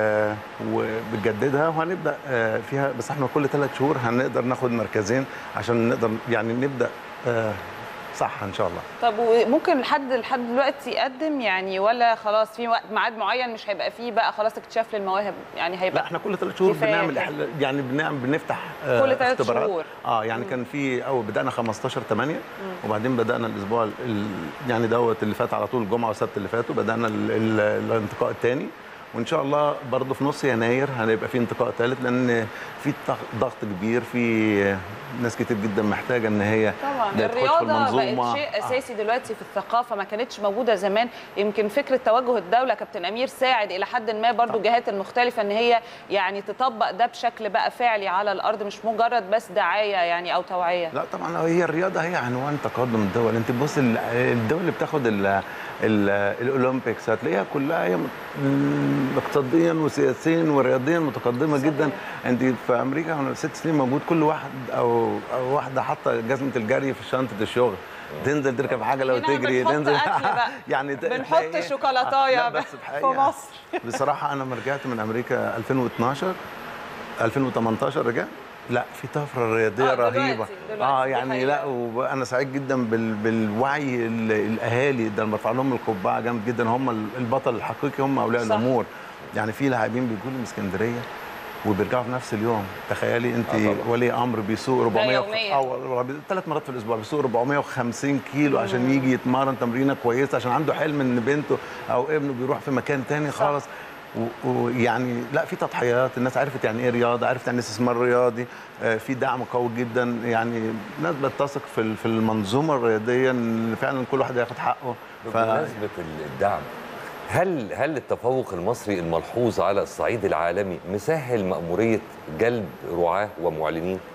وبتجددها وهنبدا آه، فيها بس احنا كل ثلاث شهور هنقدر ناخد مركزين عشان نقدر يعني نبدا آه، صح ان شاء الله طب وممكن لحد لحد دلوقتي يقدم يعني ولا خلاص في وقت ميعاد معين مش هيبقى فيه بقى خلاص اكتشاف للمواهب يعني لا هيبقى احنا كل ثلاث شهور كفاية بنعمل كده. إحنا يعني بنعمل بنفتح آه، كل ثلاث اختبارات. شهور. اه يعني كان في اول بدانا 15 8 وبعدين بدانا الاسبوع ال- ال- يعني دوت اللي فات على طول الجمعه والسبت اللي فاتوا بدانا ال- ال- الانتقاء الثاني وان شاء الله برضه في نص يناير هنبقى في انتقاء ثالث لان في ضغ- ضغط كبير في ناس كتير جدا محتاجه ان هي طبعا تخش في الرياضه المنظومة. بقت شيء آه. اساسي دلوقتي في الثقافه ما كانتش موجوده زمان يمكن فكره توجه الدوله كابتن امير ساعد الى حد ما برضو الجهات المختلفه ان هي يعني تطبق ده بشكل بقى فعلي على الارض مش مجرد بس دعايه يعني او توعيه لا طبعا هي الرياضه هي عنوان تقدم الدول انت بص ال- الدول اللي بتاخد ال ال الاولمبيكس هتلاقيها كلها هي م- اقتصاديا وسياسيا ورياضيا متقدمه صحيح. جدا انت في امريكا وانا ست سنين موجود كل واحد او, أو واحده حاطه جزمه الجري في شنطه الشغل تنزل تركب عجله هنا وتجري بنحط تنزل أكل بقى. يعني ت- بنحط تلاقي- شوكولاتاية لا، بس في الحقيقة مصر. بصراحه انا لما رجعت من امريكا 2012 2018 رجعت لا في طفره رياضيه آه، دلوقتي- رهيبه دلوقتي اه دي يعني حقيقة. لا وانا سعيد جدا بال... بالوعي ال- الاهالي ده أنا برفع لهم القبعه جامد جدا هم ال- البطل الحقيقي هم اولياء صح. الامور يعني في لاعبين بيجوا لي من اسكندريه وبيرجعوا في نفس اليوم تخيلي انت آه طبعاً. ولي امر بيسوق 400 يومياً. او ثلاث مرات في الاسبوع بيسوق 450 كيلو عشان يجي يتمرن تمرينه كويسه عشان عنده حلم ان بنته او ابنه بيروح في مكان تاني صح. خالص و- ويعني لا في تضحيات الناس عرفت يعني ايه رياضه عرفت يعني إيه استثمار رياضي آه، في دعم قوي جدا يعني الناس بتثق في ال- في المنظومه الرياضيه ان فعلا كل واحد ياخد حقه ف... بمناسبه الدعم هل هل التفوق المصري الملحوظ على الصعيد العالمي مسهل مأمورية جلب رعاة ومعلنين؟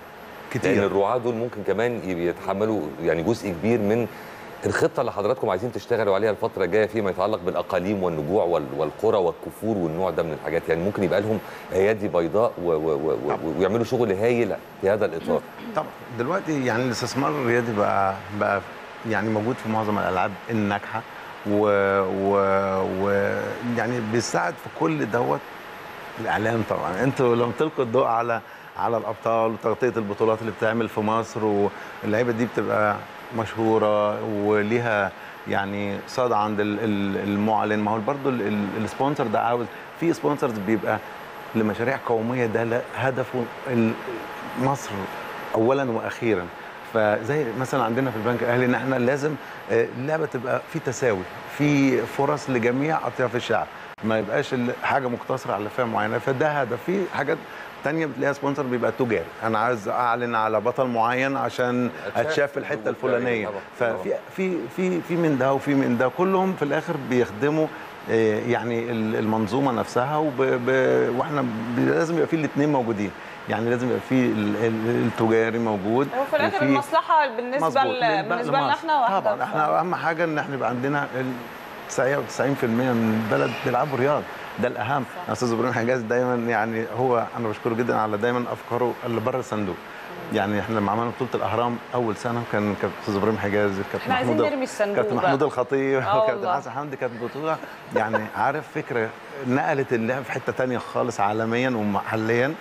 كتير. لان الرعاه دول ممكن كمان يتحملوا يعني جزء كبير من الخطه اللي حضراتكم عايزين تشتغلوا عليها الفتره الجايه فيما يتعلق بالاقاليم والنجوع وال- والقرى والكفور والنوع ده من الحاجات يعني ممكن يبقى لهم ايادي بيضاء و و و و ويعملوا شغل هايل في هذا الاطار طبعا دلوقتي يعني الاستثمار الرياضي بقى بقى يعني موجود في معظم الالعاب الناجحه و, و, و يعني بيساعد في كل دوت الاعلام طبعا انتوا لما تلقوا الضوء على على الابطال وتغطيه البطولات اللي بتعمل في مصر واللعيبه دي بتبقى مشهوره وليها يعني صدى عند ال- ال- المعلن ما هو برضه ال- ال- السبونسر ده عاوز في سبونسرز بيبقى لمشاريع قوميه ده لا- هدفه ال- مصر اولا واخيرا فزي مثلا عندنا في البنك الاهلي ان احنا لازم آه، اللعبه تبقى في تساوي في فرص لجميع اطياف الشعب ما يبقاش ال- حاجه مقتصره على فئه معينه فده هدف في حاجات تانية بتلاقيها سبونسر بيبقى تجاري انا عايز اعلن على بطل معين عشان أتشاف. اتشاف في الحته الفلانيه طبعاً. ففي في في في من ده وفي من ده كلهم في الاخر بيخدموا آه، يعني ال- المنظومه نفسها وب... ب... واحنا ب... لازم يبقى في الاثنين موجودين يعني لازم يبقى في ال- ال- التجاري موجود وفي الاخر وفي- المصلحه بالنسبه مظبوط. ل... للبلد بالنسبه لنا مصر. احنا واحده طبعا احنا اهم حاجه ان احنا يبقى عندنا ال 99% من البلد بيلعبوا رياض ده الاهم استاذ ابراهيم حجاز دايما يعني هو انا بشكره جدا على دايما افكاره اللي بره الصندوق يعني احنا لما عملنا بطوله الاهرام اول سنه كان كابتن استاذ ابراهيم حجاز كابتن احنا عايزين محمود نرمي الصندوق كابتن بقى. محمود الخطيب آه وكابتن والله. حسن حمدي كانت بطوله يعني عارف فكره نقلت اللعب في حته تانية خالص عالميا ومحليا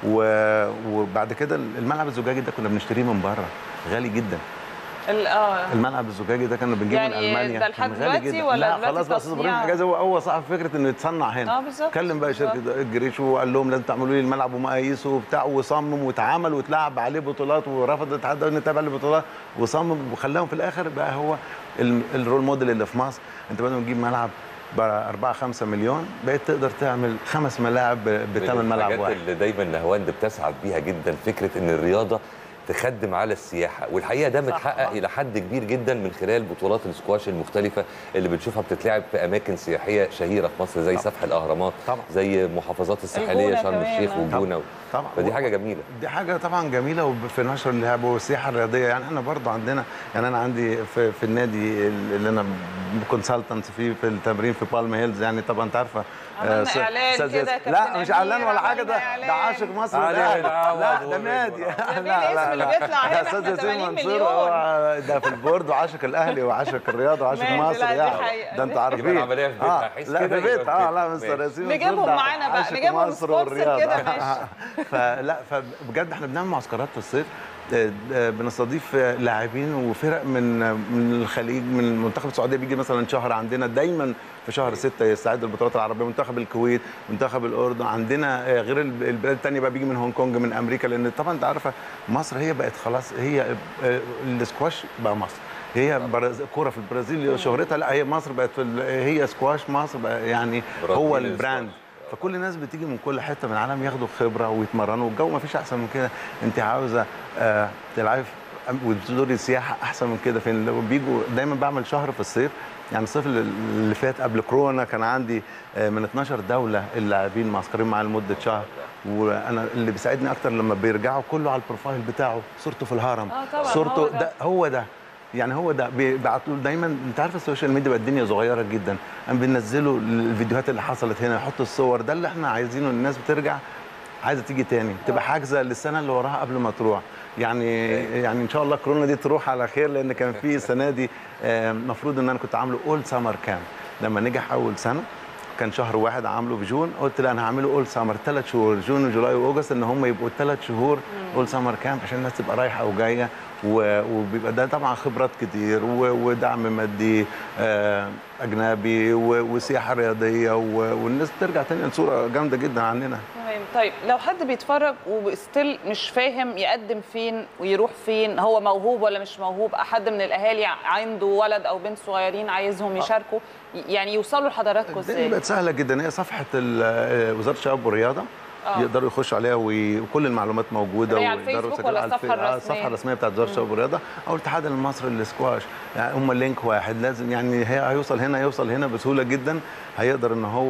و- وبعد كده الملعب الزجاجي ده كنا بنشتريه من بره غالي جدا ال- اه الملعب الزجاجي ده كنا بنجيبه يعني من المانيا ده لحد كان غالي دلوقتي جدا. ولا لا دلوقتي خلاص بقى استاذ ابراهيم تصنيع؟ حجازي هو هو صاحب فكره انه يتصنع هنا اه بالظبط كلم بقى شركه بالظبط. الجريش وقال لهم لازم تعملوا لي الملعب ومقاييسه وبتاع وصمم واتعمل واتلعب عليه بطولات ورفض الاتحاد الدولي يتابع البطولات وصمم وخلاهم في الاخر بقى هو ال- الرول موديل اللي في مصر انت بدل ما تجيب ملعب ب 4 5 مليون بقيت تقدر تعمل خمس ملاعب بثمن ملعب الحاجات واحد اللي دايما نهواند بتسعد بيها جدا فكره ان الرياضه تخدم على السياحه والحقيقه ده متحقق طبعاً. الى حد كبير جدا من خلال بطولات السكواش المختلفه اللي بنشوفها بتتلعب في اماكن سياحيه شهيره في مصر زي سفح الاهرامات طبعاً. زي محافظات الساحليه الجونة شرم كمان، الشيخ آه. والجونه طبعا فدي حاجه جميله دي حاجه طبعا جميله وفي نشر اللعب والسياحه الرياضيه يعني احنا برضو عندنا يعني انا عندي في, في النادي اللي انا كونسلتنت فيه في التمرين في بالم هيلز يعني طبعا انت عارفه عملنا س- إعلان أستاذ كده ياسر. كابتن لا مش أمير، اعلان ولا حاجه عملنا ده إعلان. ده عاشق مصر علي والأهلي. العوض لا ده وبيبقى. نادي جميل الاسم اللي بيطلع هنا، ده أستاذ إحنا ياسين 80 منصور مليون. هو ده في البورد وعاشق الاهلي وعاشق الرياضه وعاشق ماشي، مصر لا، دي يعني حقيقة. ده انت عارفين يبقى العملية في بيتها، آه حس لا كده في بيت يبقى في اه بيتها. لا مستر ماشي. ياسين منصور نجيبهم ده معانا بقى، عاشق نجيبهم مصر سبونسر والرياضة. كده، ماشي. فلا فبجد احنا بنعمل معسكرات في الصيف آه، آه، بنستضيف آه، لاعبين وفرق من من الخليج من المنتخب السعوديه بيجي مثلا شهر عندنا دايما في شهر ستة يستعد البطولات العربيه منتخب الكويت منتخب الاردن عندنا آه، غير الب- البلاد الثانيه بقى بيجي من هونج كونج من امريكا لان طبعا انت عارفه مصر هي بقت خلاص هي آه، السكواش بقى مصر هي برز- كوره في البرازيل شهرتها لا هي مصر بقت في ال- هي سكواش مصر بقى يعني هو برازيل البراند فكل الناس بتيجي من كل حته من العالم ياخدوا خبره ويتمرنوا والجو ما فيش احسن من كده انت عاوزه آه تلعبي في- وتزوري سياحه احسن من كده فين لو بيجوا دايما بعمل شهر في الصيف يعني الصيف اللي- اللي فات قبل كورونا كان عندي آه، من 12 دوله اللاعبين معسكرين معايا لمده شهر وانا اللي بيساعدني اكتر لما بيرجعوا كله على البروفايل بتاعه صورته في الهرم آه طبعاً، صورته هو ده. ده هو ده يعني هو ده بيبعتوا دايما انت عارف السوشيال ميديا بقت الدنيا صغيره جدا قام بينزلوا الفيديوهات اللي حصلت هنا يحطوا الصور ده اللي احنا عايزينه الناس بترجع عايزه تيجي تاني تبقى حاجزه للسنه اللي وراها قبل ما تروح يعني يعني ان شاء الله كورونا دي تروح على خير لان كان في السنه دي المفروض ان انا كنت عامله اول سمر كامب لما نجح اول سنه كان شهر واحد عامله في جون قلت لا انا هعمله اول سمر ثلاث شهور جون وجولاي واوجست ان هم يبقوا ثلاث شهور اول سمر كامب عشان الناس تبقى رايحه وجايه و- وبيبقى ده طبعا خبرات كتير و- ودعم مادي آه، اجنبي و- وسياحه رياضيه و- والناس بترجع تاني صوره جامده جدا عننا تمام طيب لو حد بيتفرج وستيل مش فاهم يقدم فين ويروح فين هو موهوب ولا مش موهوب احد من الاهالي عنده ولد او بنت صغيرين عايزهم يشاركوا يعني يوصلوا لحضراتكم الدنيا ازاي بقت سهله جدا هي صفحه ال- آه، وزاره الشباب والرياضه آه. يقدروا يخشوا عليها وي- وكل المعلومات موجوده هي على ويقدروا الفيسبوك يسجلوا ولا على الفي- الصفحة آه، الرسمية؟ الصفحه الرسميه بتاعت وزاره الشباب والرياضه او الاتحاد المصري للسكواش يعني هم لينك واحد لازم يعني هي هيوصل هنا يوصل هنا بسهوله جدا هيقدر ان هو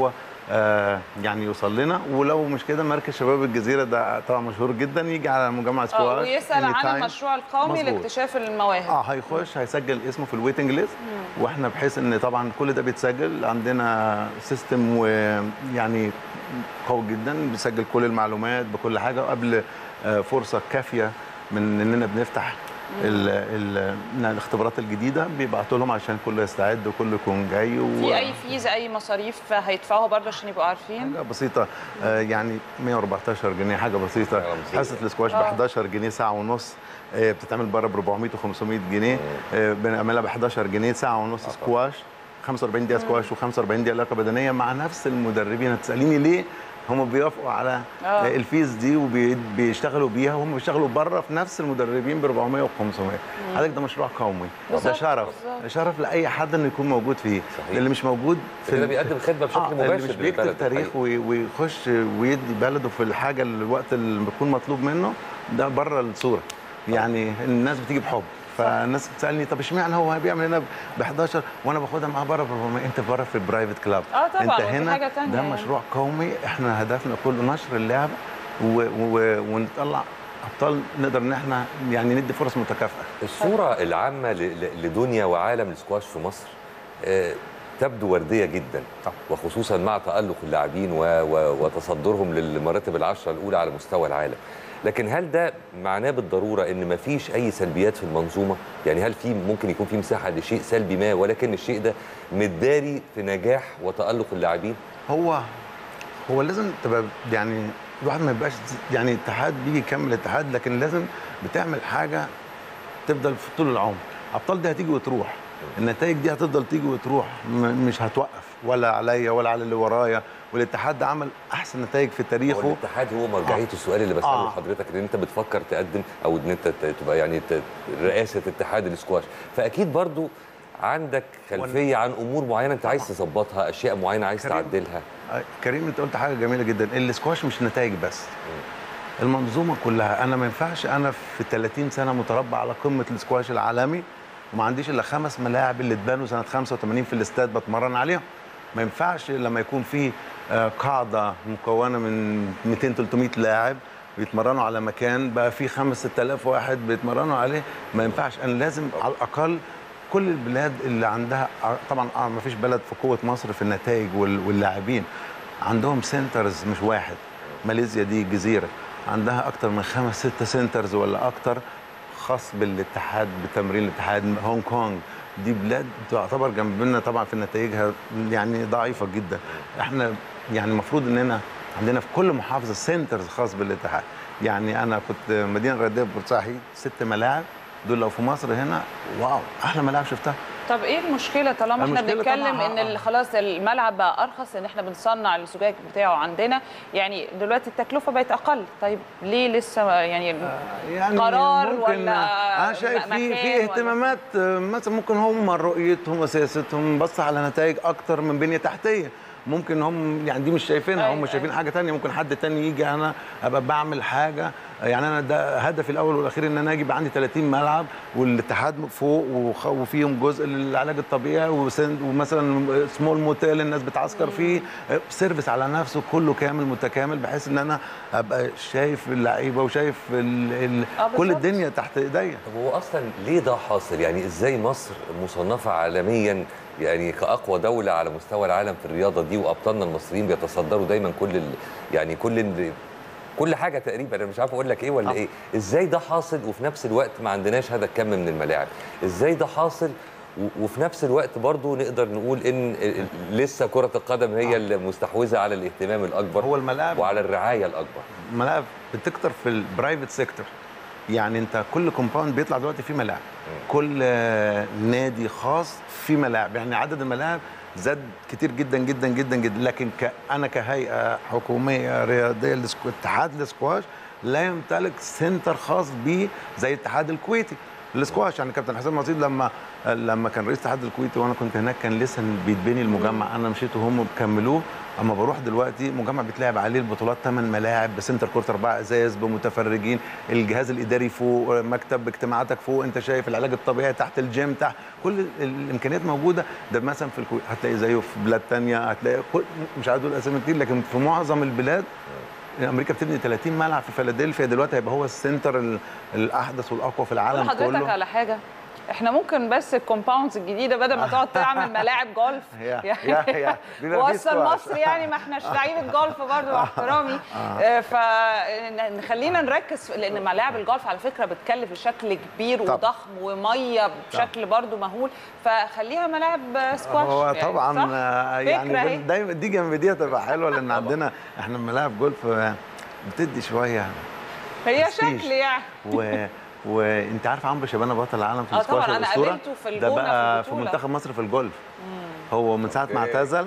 آه يعني يوصل لنا ولو مش كده مركز شباب الجزيره ده طبعا مشهور جدا يجي على مجمع اه سكواش ويسال عن anytime. المشروع القومي مظبوط. لاكتشاف المواهب اه هيخش هيسجل اسمه في الويتنج ليست واحنا بحيث ان طبعا كل ده بيتسجل عندنا سيستم ويعني قوي جدا بيسجل كل المعلومات بكل حاجه وقبل آه، فرصه كافيه من اننا بنفتح ال ال الاختبارات الجديده بيبعتوا لهم عشان كله يستعد وكله يكون جاي و... في اي فيز اي مصاريف هيدفعوها برضه عشان يبقوا عارفين حاجه بسيطه آه، يعني 114 جنيه حاجه بسيطه حاجة بسيطة. حصه الاسكواش ب آه. 11 جنيه ساعه ونص آه، بتتعمل بره ب 400 و500 جنيه آه، بنعملها ب 11 جنيه ساعه ونص سكواش 45 دقيقه سكواش و45 دقيقه لياقه بدنيه مع نفس المدربين هتساليني ليه هم بيوافقوا على آه. آه. الفيز دي وبيشتغلوا بيها وهم بيشتغلوا بره في نفس المدربين ب 400 و500 حضرتك ده مشروع قومي ده بالظبط، شرف بالظبط. شرف لاي حد انه يكون موجود فيه صحيح. اللي مش موجود كده ال- بيقدم خدمه بشكل آه، مباشر اللي مش بيكتب للبلد تاريخ الحقيقة. وي- ويخش ويدي بلده في الحاجه الوقت اللي بيكون مطلوب منه ده بره الصوره يعني الناس بتيجي بحب فالناس بتسالني طب اشمعنى هو بيعمل هنا ب 11 وانا باخدها معاه بره ب 400 انت بره في برايفت كلاب اه طبعا انت ودي هنا حاجة تانية ده يعني. مشروع قومي احنا هدفنا كله نشر اللعبه و... و... ونطلع ابطال نقدر ان احنا يعني ندي فرص متكافئه الصورة العامة ل- ل- لدنيا وعالم السكواش في مصر آه، تبدو وردية جدا وخصوصا مع تألق اللاعبين و- و- وتصدرهم للمراتب العشرة الأولى على مستوى العالم لكن هل ده معناه بالضرورة ان مفيش اي سلبيات في المنظومة يعني هل في ممكن يكون في مساحة لشيء سلبي ما ولكن الشيء ده متداري في نجاح وتألق اللاعبين هو هو لازم تبقى يعني الواحد ما يبقاش يعني اتحاد بيجي يكمل اتحاد لكن لازم بتعمل حاجه تفضل في طول العمر ابطال دي هتيجي وتروح النتائج دي هتفضل تيجي وتروح م- مش هتوقف ولا عليا ولا على اللي ورايا والاتحاد ده عمل احسن نتائج في هو تاريخه الاتحاد هو مرجعيه السؤال اللي بساله آه. لحضرتك ان انت بتفكر تقدم او ان انت ت- تبقى يعني ت- رئاسه اتحاد الاسكواش فاكيد برضو عندك خلفيه عن امور معينه انت عايز تظبطها اشياء معينه عايز كريم. تعدلها آه، كريم انت قلت حاجه جميله جدا الاسكواش مش نتائج بس المنظومه كلها انا ما ينفعش انا في 30 سنه متربع على قمه الاسكواش العالمي وما عنديش الا خمس ملاعب اللي اتبنوا سنه 85 في الاستاد بتمرن عليهم ما ينفعش لما يكون في آه، قاعده مكونه من 200 300 لاعب بيتمرنوا على مكان بقى في 5 6000 واحد بيتمرنوا عليه ما ينفعش انا لازم على الاقل كل البلاد اللي عندها طبعا اه ما فيش بلد في قوه مصر في النتائج وال- واللاعبين عندهم سنترز مش واحد ماليزيا دي جزيره عندها اكتر من خمس ست سنترز ولا اكتر خاص بالاتحاد بتمرين الاتحاد هونج كونج دي بلاد تعتبر جنبنا طبعا في نتائجها يعني ضعيفه جدا احنا يعني المفروض اننا عندنا في كل محافظه سنترز خاص بالاتحاد يعني انا كنت مدينه رياضيه بورسعيد ست ملاعب دول لو في مصر هنا واو احلى ملاعب شفتها طب ايه المشكله طالما احنا المشكلة بنتكلم طبعاً- ان ال- خلاص الملعب بقى ارخص ان احنا بنصنع الزجاج بتاعه عندنا يعني دلوقتي التكلفه بقت اقل طيب ليه لسه يعني يعني قرار ممكن ولا انا شايف في مكان في ولا- اهتمامات آه، مثلا ممكن هم رؤيتهم وسياستهم بص على نتائج اكتر من بنيه تحتيه ممكن هم يعني دي مش شايفينها أيوة، هم شايفين أيوة. حاجه تانية ممكن حد تاني يجي انا ابقى بعمل حاجه يعني انا ده هدفي الاول والاخير ان انا اجي يبقى عندي 30 ملعب والاتحاد فوق وخ- وفيهم جزء للعلاج الطبيعي وسن- ومثلا سمول موتيل الناس بتعسكر فيه آه، سيرفيس على نفسه كله كامل متكامل بحيث ان انا ابقى شايف اللعيبه وشايف ال ال آه، كل بالظبط. الدنيا تحت ايديا طب هو اصلا ليه ده حاصل يعني ازاي مصر مصنفه عالميا يعني كاقوى دوله على مستوى العالم في الرياضه دي وابطالنا المصريين بيتصدروا دايما كل ال... يعني كل ال... كل حاجه تقريبا انا مش عارف اقول لك ايه ولا آه. ايه ازاي ده حاصل وفي نفس الوقت ما عندناش هذا الكم من الملاعب ازاي ده حاصل و- وفي نفس الوقت برضو نقدر نقول ان ال- ال- لسه كره القدم هي المستحوذه على الاهتمام الاكبر هو الملاعب وعلى الرعايه الاكبر الملاعب بتكتر في البرايفت سيكتور يعني انت كل كومباوند بيطلع دلوقتي فيه ملاعب كل آه، نادي خاص فيه ملاعب يعني عدد الملاعب زاد كتير جدا جدا جدا جدا لكن ك... انا كهيئه حكوميه رياضيه للسكو... اتحاد الاسكواش لا يمتلك سنتر خاص بيه زي الاتحاد الكويتي الاسكواش يعني كابتن حسين مصيد لما لما كان رئيس الاتحاد الكويتي وانا كنت هناك كان لسه بيتبني المجمع انا مشيت وهم كملوه اما بروح دلوقتي مجمع بيتلعب عليه البطولات ثمان ملاعب بسنتر كورت اربعه ازاز بمتفرجين الجهاز الاداري فوق مكتب اجتماعاتك فوق انت شايف العلاج الطبيعي تحت الجيم تحت كل ال- الامكانيات موجوده ده مثلا في الكويت هتلاقي زيه في بلاد تانية هتلاقي كل مش عايز اقول اسامي كتير لكن في معظم البلاد امريكا بتبني 30 ملعب في فيلادلفيا دلوقتي هيبقى هو السنتر ال- الاحدث والاقوى في العالم اقول لحضرتك كله على حاجه احنا ممكن بس الكومباوندز الجديده بدل ما تقعد تعمل ملاعب جولف يا- يا- يا. بيبقى في وصل سكواش. مصر يعني ما احناش لعيبه جولف برضه مع احترامي فخلينا نركز في- لان ملاعب الجولف على فكره بتكلف بشكل كبير طبعا. وضخم وميه بشكل برضه مهول فخليها ملاعب سكواش هو يعني، طبعا صح؟ آه، فكرة يعني أهي. دايما دي جنب دي هتبقى حلوه لان عندنا احنا ملاعب جولف آه، بتدي شويه هي برستيج. شكل يعني و وانت عارف عمرو شبانه بطل العالم في آه السكواش طبعاً، أنا والاسطوره قابلته في ده الجونة في بقى في البطولة. منتخب مصر في الجولف هو من ساعه ما أوكي. اعتزل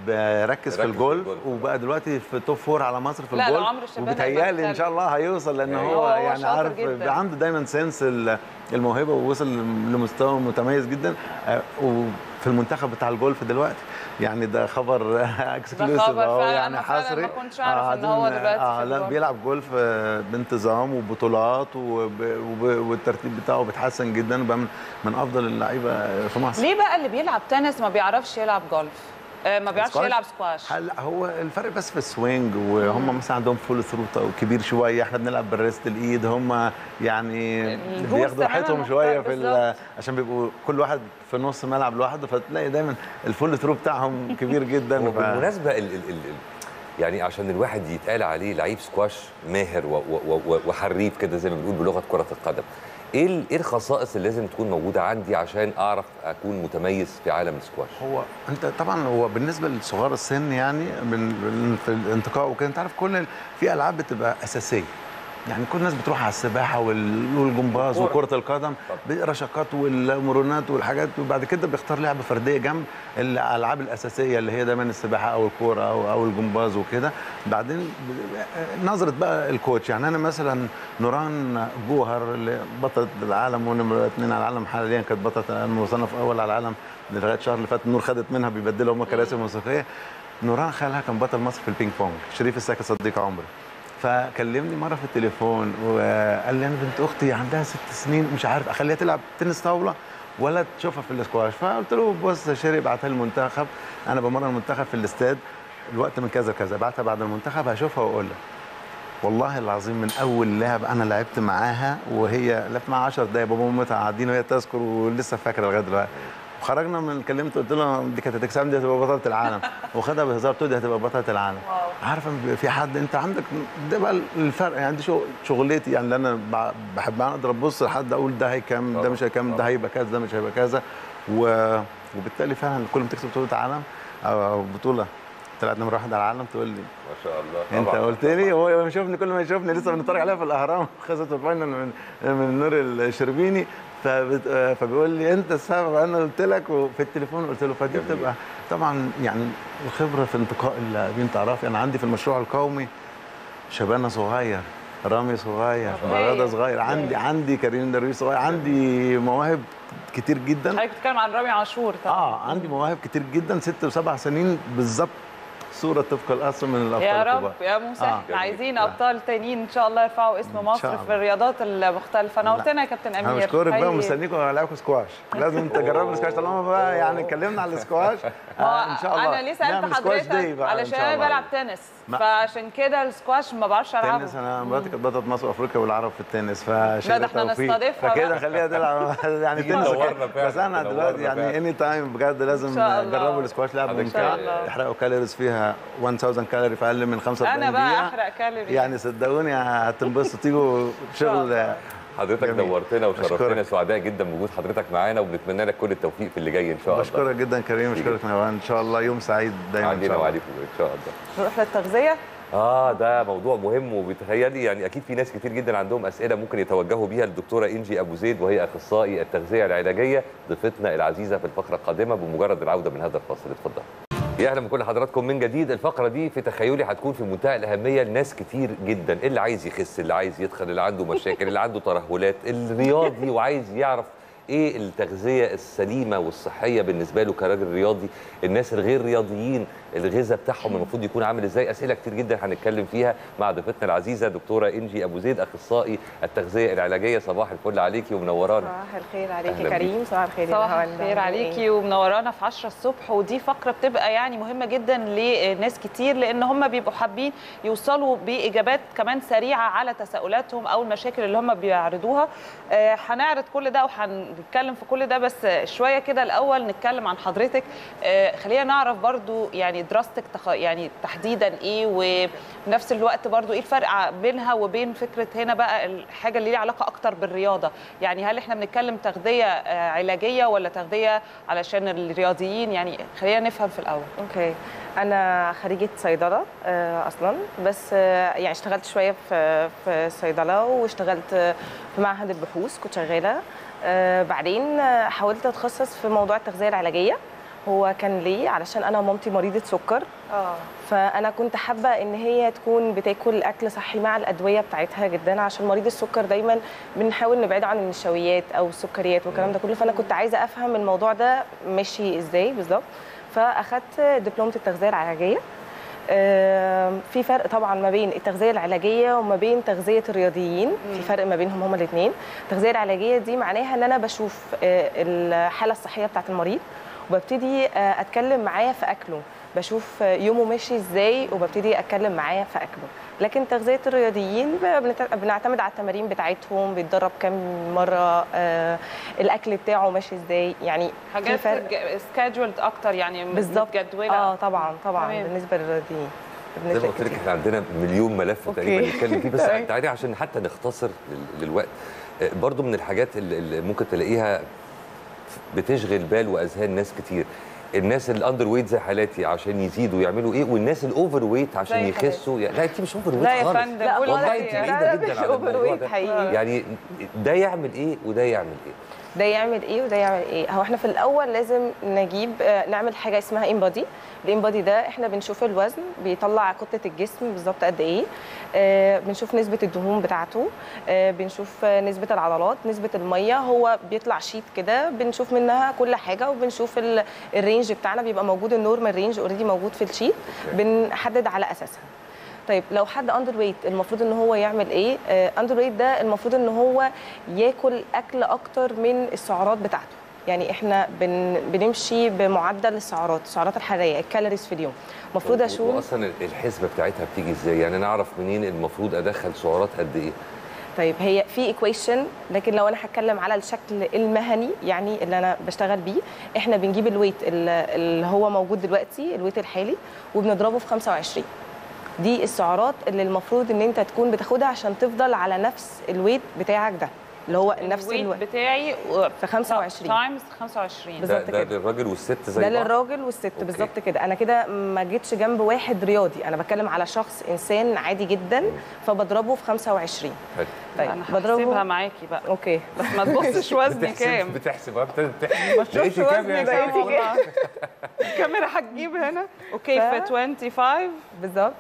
بركز في في الجولف الجولف. وبقى دلوقتي في توب فور على مصر في لا، ده الجولف عمرو شبانة وبتهيألي ان يبقى شاء الله هيوصل لان أيوة. هو هو يعني شاطر عارف جداً. عنده دايما سنس ال- الموهبه ووصل لمستوى متميز جدا آه، وفي المنتخب بتاع الجولف دلوقتي يعني ده خبر اكسكلوسيف خبر اهو فعلاً، يعني أنا فعلاً حصري ما كنتش أعرف إن قاعدين- هو دلوقتي في آه لا الجولف. بيلعب جولف آه، بانتظام وبطولات وب... وب... والترتيب بتاعه بيتحسن جدا وبقى من... من افضل اللعيبه في مصر ليه بقى اللي بيلعب تنس ما بيعرفش يلعب جولف آه، ما بيعرفش سكواش؟ يلعب سكواش هلا هو الفرق بس في السوينج وهم مثلا عندهم فول ثرو كبير شويه احنا بنلعب بالريست الايد هم يعني الروس بياخدوا تماماً راحتهم شويه في ال- بالظبط. عشان بيبقوا كل واحد في نص ملعب لوحده فتلاقي دايما الفول ثرو بتاعهم كبير جدا ف... وبالمناسبه ال ال ال ال- يعني عشان الواحد يتقال عليه لعيب سكواش ماهر و- و- و- وحريف كده زي ما بنقول بلغه كره القدم ايه ال- ايه الخصائص اللي لازم تكون موجوده عندي عشان اعرف اكون متميز في عالم السكواش هو انت طبعا هو بالنسبه لصغار السن يعني من من- في الانتقاء وكده انت عارف كل ال- في العاب بتبقى اساسيه يعني كل الناس بتروح على السباحه وال- والجمباز والكرة. وكره القدم الرشاقات والمرونات والحاجات وبعد كده بيختار لعبه فرديه جنب الالعاب الاساسيه اللي هي دايما السباحه او الكوره او او الجمباز وكده بعدين ب- نظره بقى الكوتش يعني انا مثلا نوران جوهر اللي بطله العالم ونمره اثنين على العالم حاليا كانت بطله العالم مصنف اول على العالم لغايه الشهر اللي فات نور خدت منها بيبدلوا هم كراسي موسيقيه نوران خالها كان بطل مصر في البينج بونج شريف الساكي صديق عمري فكلمني مره في التليفون وقال لي انا بنت اختي عندها ست سنين مش عارف اخليها تلعب تنس طاوله ولا تشوفها في الاسكواش فقلت له بص يا شيري ابعتها المنتخب انا بمرن المنتخب في الاستاد الوقت من كذا كذا ابعتها بعد المنتخب هشوفها واقول لك والله العظيم من اول لعب انا لعبت معاها وهي لعبت معاها 10 دقايق بابا ومامتها قاعدين وهي تذكر ولسه فاكره لغايه دلوقتي وخرجنا من كلمت قلت له دي كانت هتكسبني دي هتبقى بطله العالم وخدها بهزار قلت له دي هتبقى بطله العالم عارفه لما بيبقى في حد انت عندك ده بقى الفرق يعني دي شغل شغلتي يعني اللي انا ب- بحب اقدر ابص لحد اقول ده هيكمل ده طبعا، مش هيكمل ده طبعا. هيبقى كذا ده مش هيبقى كذا و... وبالتالي فعلا كل ما تكسب بطوله عالم او بطوله طلعت نمره واحد على العالم تقول لي ما شاء الله انت طبعاً. قلت لي هو يشوفني كل ما يشوفني لسه بنتفرج عليها في الاهرام خسرت الفاينل من من نور الشربيني فبت... فبيقول لي انت السبب انا قلت لك وفي التليفون قلت له فدي جميل. بتبقى طبعا يعني الخبره في انتقاء اللاعبين تعرفي انا عندي في المشروع القومي شبانه صغير رامي صغير مرادة صغير عندي عندي كريم درويش صغير عندي مواهب كتير جدا حضرتك بتتكلم عن رامي عاشور طبعا اه عندي مواهب كتير جدا ست وسبع سنين بالظبط صوره طبق الاصل من الابطال يا الكبار رب يا موسى آه. احنا عايزين آه. ابطال تانيين ان شاء الله يرفعوا اسم إن مصر شاء في الله. الرياضات المختلفه نورتنا يا كابتن انا امير بشكرك بقى حقيقي. ومستنيكم العبكم سكواش لازم تجربوا السكواش طالما بقى يعني اتكلمنا على السكواش ما هو آه ان شاء الله انا ليه سالت نعمل سكواش دي حضرتك بقى إن علشان شاء انا الله. بلعب تنس ما- فعشان كده السكواش ما بعرفش تنس العبه انا مراتي كانت بطله مصر وافريقيا والعرب في التنس فشيء ده احنا توفيق. نستضيفها فكده بقى. خليها تلعب يعني تيجي تنس تنورنا وكده. فعلا، بس انا تنورنا دلوقتي يعني فعلا. اني تايم بجد لازم إن شاء الله. جربوا السكواش لعبه إن شاء ممتعه الله. يحرقوا كالوريز فيها 1000 كالوري في اقل من 45 انا دقيقه بقى احرق كالوري يعني صدقوني هتنبسطوا تيجوا شغل حضرتك جميل. نورتنا وشرفتنا أشكرك. سعداء جدا بوجود حضرتك معانا وبنتمنى لك كل التوفيق في اللي جاي ان شاء الله بشكرك جدا كريم بشكرك نوان ان شاء الله يوم سعيد دايما ان علينا شاء الله وعليكم ان شاء الله نروح للتغذيه اه ده موضوع مهم وبيتهيألي يعني اكيد في ناس كتير جدا عندهم اسئله ممكن يتوجهوا بيها للدكتوره انجي ابو زيد وهي اخصائي التغذيه العلاجيه ضيفتنا العزيزه في الفقره القادمه بمجرد العوده من هذا الفاصل اتفضل يا اهلا بكل حضراتكم من جديد الفقره دي في تخيلي هتكون في منتهى الاهميه لناس كتير جدا اللي عايز يخس اللي عايز يدخل اللي عنده مشاكل اللي عنده ترهلات الرياضي وعايز يعرف ايه التغذيه السليمه والصحيه بالنسبه له كراجل رياضي الناس الغير رياضيين الغذاء بتاعهم المفروض يكون عامل ازاي اسئله كتير جدا هنتكلم فيها مع ضيفتنا العزيزه دكتوره انجي ابو زيد اخصائي التغذيه العلاجيه صباح الفل عليكي ومنورانا صباح الخير عليكي أهلا كريم صباح الخير يا صباح نهاوند. الخير عليكي ومنورانا في 10 الصبح ودي فقره بتبقى يعني مهمه جدا لناس كتير لان هم بيبقوا حابين يوصلوا باجابات كمان سريعه على تساؤلاتهم او المشاكل اللي هم بيعرضوها آه، هنعرض كل ده وهنتكلم في كل ده بس شويه كده الاول نتكلم عن حضرتك آه، خلينا نعرف برضو يعني دراستك تخ... يعني تحديدا ايه وفي نفس الوقت برضو ايه الفرق ع- بينها وبين فكره هنا بقى الحاجه اللي ليها علاقه اكتر بالرياضه يعني هل احنا بنتكلم تغذيه آه، علاجيه ولا تغذيه علشان الرياضيين يعني خلينا نفهم في الاول اوكي انا خريجه صيدله آه، اصلا بس آه، يعني اشتغلت شويه في في صيدله واشتغلت آه، في معهد البحوث كنت شغاله آه، بعدين آه، حاولت اتخصص في موضوع التغذيه العلاجيه هو كان ليه علشان انا مامتي مريضه سكر اه فانا كنت حابه ان هي تكون بتاكل اكل صحي مع الادويه بتاعتها جدا عشان مريض السكر دايما بنحاول نبعد عن النشويات او السكريات والكلام ده كله فانا كنت عايزه افهم الموضوع ده ماشي ازاي بالظبط فاخدت دبلومه التغذيه العلاجيه آم، في فرق طبعا ما بين التغذيه العلاجيه وما بين تغذيه الرياضيين في فرق ما بينهم هما الاثنين التغذيه العلاجيه دي معناها ان انا بشوف آه، الحاله الصحيه بتاعت المريض وببتدي آه، اتكلم معاه في اكله بشوف آه، يومه ماشي ازاي وببتدي اتكلم معاه في اكله لكن تغذيه الرياضيين ب- بنت- بنعتمد على التمارين بتاعتهم بيتدرب كام مره آه، الاكل بتاعه ماشي ازاي يعني في حاجات فرق سكادجولد اكتر يعني بالظبط متجدوله اه طبعا طبعا تمام. بالنسبه للرياضيين زي ما بنسبة قلت لك كتير. احنا عندنا مليون ملف أوكي. تقريبا نتكلم فيه بس طيب. تعالي عشان حتى نختصر لل- للوقت آه، برضو من الحاجات اللي- اللي ممكن تلاقيها بتشغل بال واذهان ناس كتير الناس الاندر ويت زي حالاتي عشان يزيدوا يعملوا ايه والناس الاوفر ويت عشان زي يخسوا يعني لا انت مش اوفر ويت لا يا خالص فندم لا قول والله لك انت إيه. بعيده لا، جدا مش عن over الموضوع weight ده حقيقي. يعني ده يعمل ايه وده يعمل ايه ده يعمل ايه وده يعمل ايه هو احنا في الاول لازم نجيب آه، نعمل حاجه اسمها انبادي الانبادي ده احنا بنشوف الوزن بيطلع كتله الجسم بالظبط قد ايه آه، بنشوف نسبه الدهون بتاعته آه، بنشوف آه، نسبه العضلات نسبه الميه هو بيطلع شيت كده بنشوف منها كل حاجه وبنشوف ال- الرينج بتاعنا بيبقى موجود النورمال رينج اوريدي موجود في الشيت بنحدد على اساسها طيب لو حد اندر ويت المفروض ان هو يعمل ايه اندر ويت ده المفروض ان هو ياكل اكل اكتر من السعرات بتاعته يعني احنا بن بنمشي بمعدل السعرات السعرات الحراريه الكالوريز في اليوم المفروض و- اشوف واصلا الحسبه بتاعتها بتيجي ازاي يعني انا اعرف منين المفروض ادخل سعرات قد ايه طيب هي في ايكويشن لكن لو انا هتكلم على الشكل المهني يعني اللي انا بشتغل بيه احنا بنجيب الويت اللي اللي هو موجود دلوقتي الويت الحالي وبنضربه في 25 دي السعرات اللي المفروض ان انت تكون بتاخدها عشان تفضل على نفس الويت بتاعك ده اللي هو نفس الويت الويت بتاعي في 25 تايمز 25 ده, بالظبط ده كده. للراجل والست زي ده بعض للراجل والست أوكي. بالظبط كده انا كده ما جيتش جنب واحد رياضي انا بتكلم على شخص انسان عادي جدا فبضربه في 25 حلو. طيب انا هحسبها معاكي بقى اوكي بس ما تبصش وزني بتحسب كام بتحسب اه بتحسب ما تشوفش لقيتي كام وزني يا كام سيدي؟ والله. الكاميرا هتجيب هنا اوكي ف- في 25 بالظبط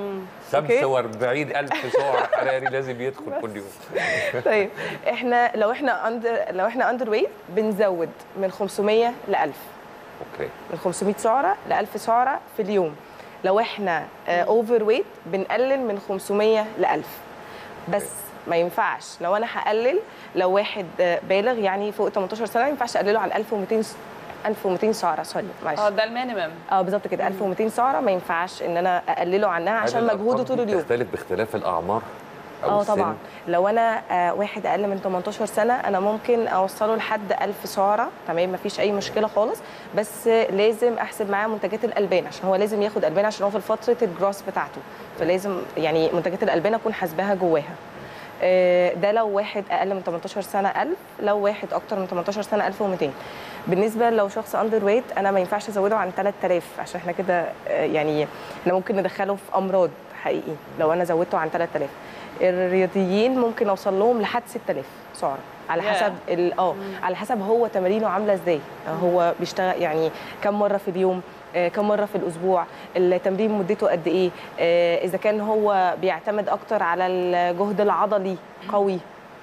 45000 سعر حراري لازم يدخل كل يوم طيب احنا لو احنا اندر لو احنا اندر ويت بنزود من 500 ل 1000 اوكي من 500 سعره ل 1000 سعره في اليوم لو احنا اوفر ويت بنقلل من 500 ل 1000 بس ما ينفعش لو انا هقلل لو واحد آه، بالغ يعني فوق 18 سنه ما ينفعش اقلله عن 1200 س- 1200 سعره سوري معلش اه ده المينيمم اه بالظبط كده 1200 سعره ما ينفعش ان انا اقلله عنها هل عشان الأرقام مجهوده دي طول اليوم بتختلف باختلاف الاعمار او اه السن؟ طبعا لو انا آه، واحد اقل من 18 سنه انا ممكن اوصله لحد 1000 سعره تمام مفيش اي مشكله خالص بس آه، لازم احسب معاه منتجات الالبان عشان هو لازم ياخد البان عشان هو في فتره الجراس بتاعته فلازم يعني منتجات الالبان اكون حاسباها جواها آه، ده لو واحد اقل من 18 سنه 1000 لو واحد اكتر من 18 سنه 1200 بالنسبه لو شخص اندر ويت انا ما ينفعش ازوده عن 3000 عشان احنا كده آه، يعني احنا ممكن ندخله في امراض حقيقي لو انا زودته عن 3000 الرياضيين ممكن اوصل لهم لحد 6000 سعره على ياه. حسب ال- اه على حسب هو تمارينه عامله ازاي هو بيشتغل يعني كم مره في اليوم آه، كم مره في الاسبوع التمرين مدته قد ايه آه، اذا كان هو بيعتمد اكتر على الجهد العضلي قوي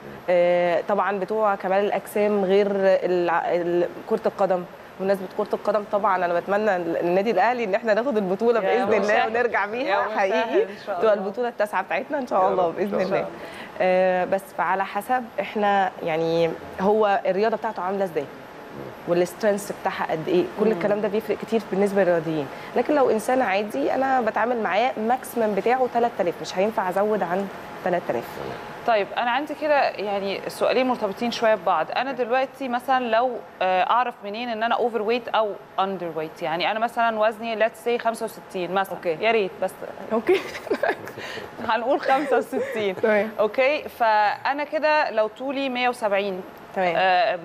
آه، طبعا بتوع كمال الاجسام غير الع- ال- كره القدم بمناسبه كره القدم طبعا انا بتمنى النادي الاهلي ان احنا ناخد البطوله يا باذن الله مسهل. ونرجع يا بيها مسهل حقيقي إن شاء تبقى الله. البطوله التاسعه بتاعتنا ان شاء يا الله رب. باذن إن شاء الله آه، بس فعلى حسب احنا يعني هو الرياضه بتاعته عامله ازاي والسترينث بتاعها قد ايه كل الكلام ده بيفرق كتير بالنسبه للرياضيين لكن لو انسان عادي انا بتعامل معاه ماكسيمم بتاعه 3000 مش هينفع ازود عن 3000 طيب انا عندي كده يعني السؤالين مرتبطين شويه ببعض انا دلوقتي مثلا لو آه، اعرف منين ان انا اوفر ويت او اندر ويت يعني انا مثلا وزني ليتس سي 65 مثلا أوكي. يا ريت بس اوكي هنقول 65 تمام اوكي فانا كده لو طولي 170 تمام آه،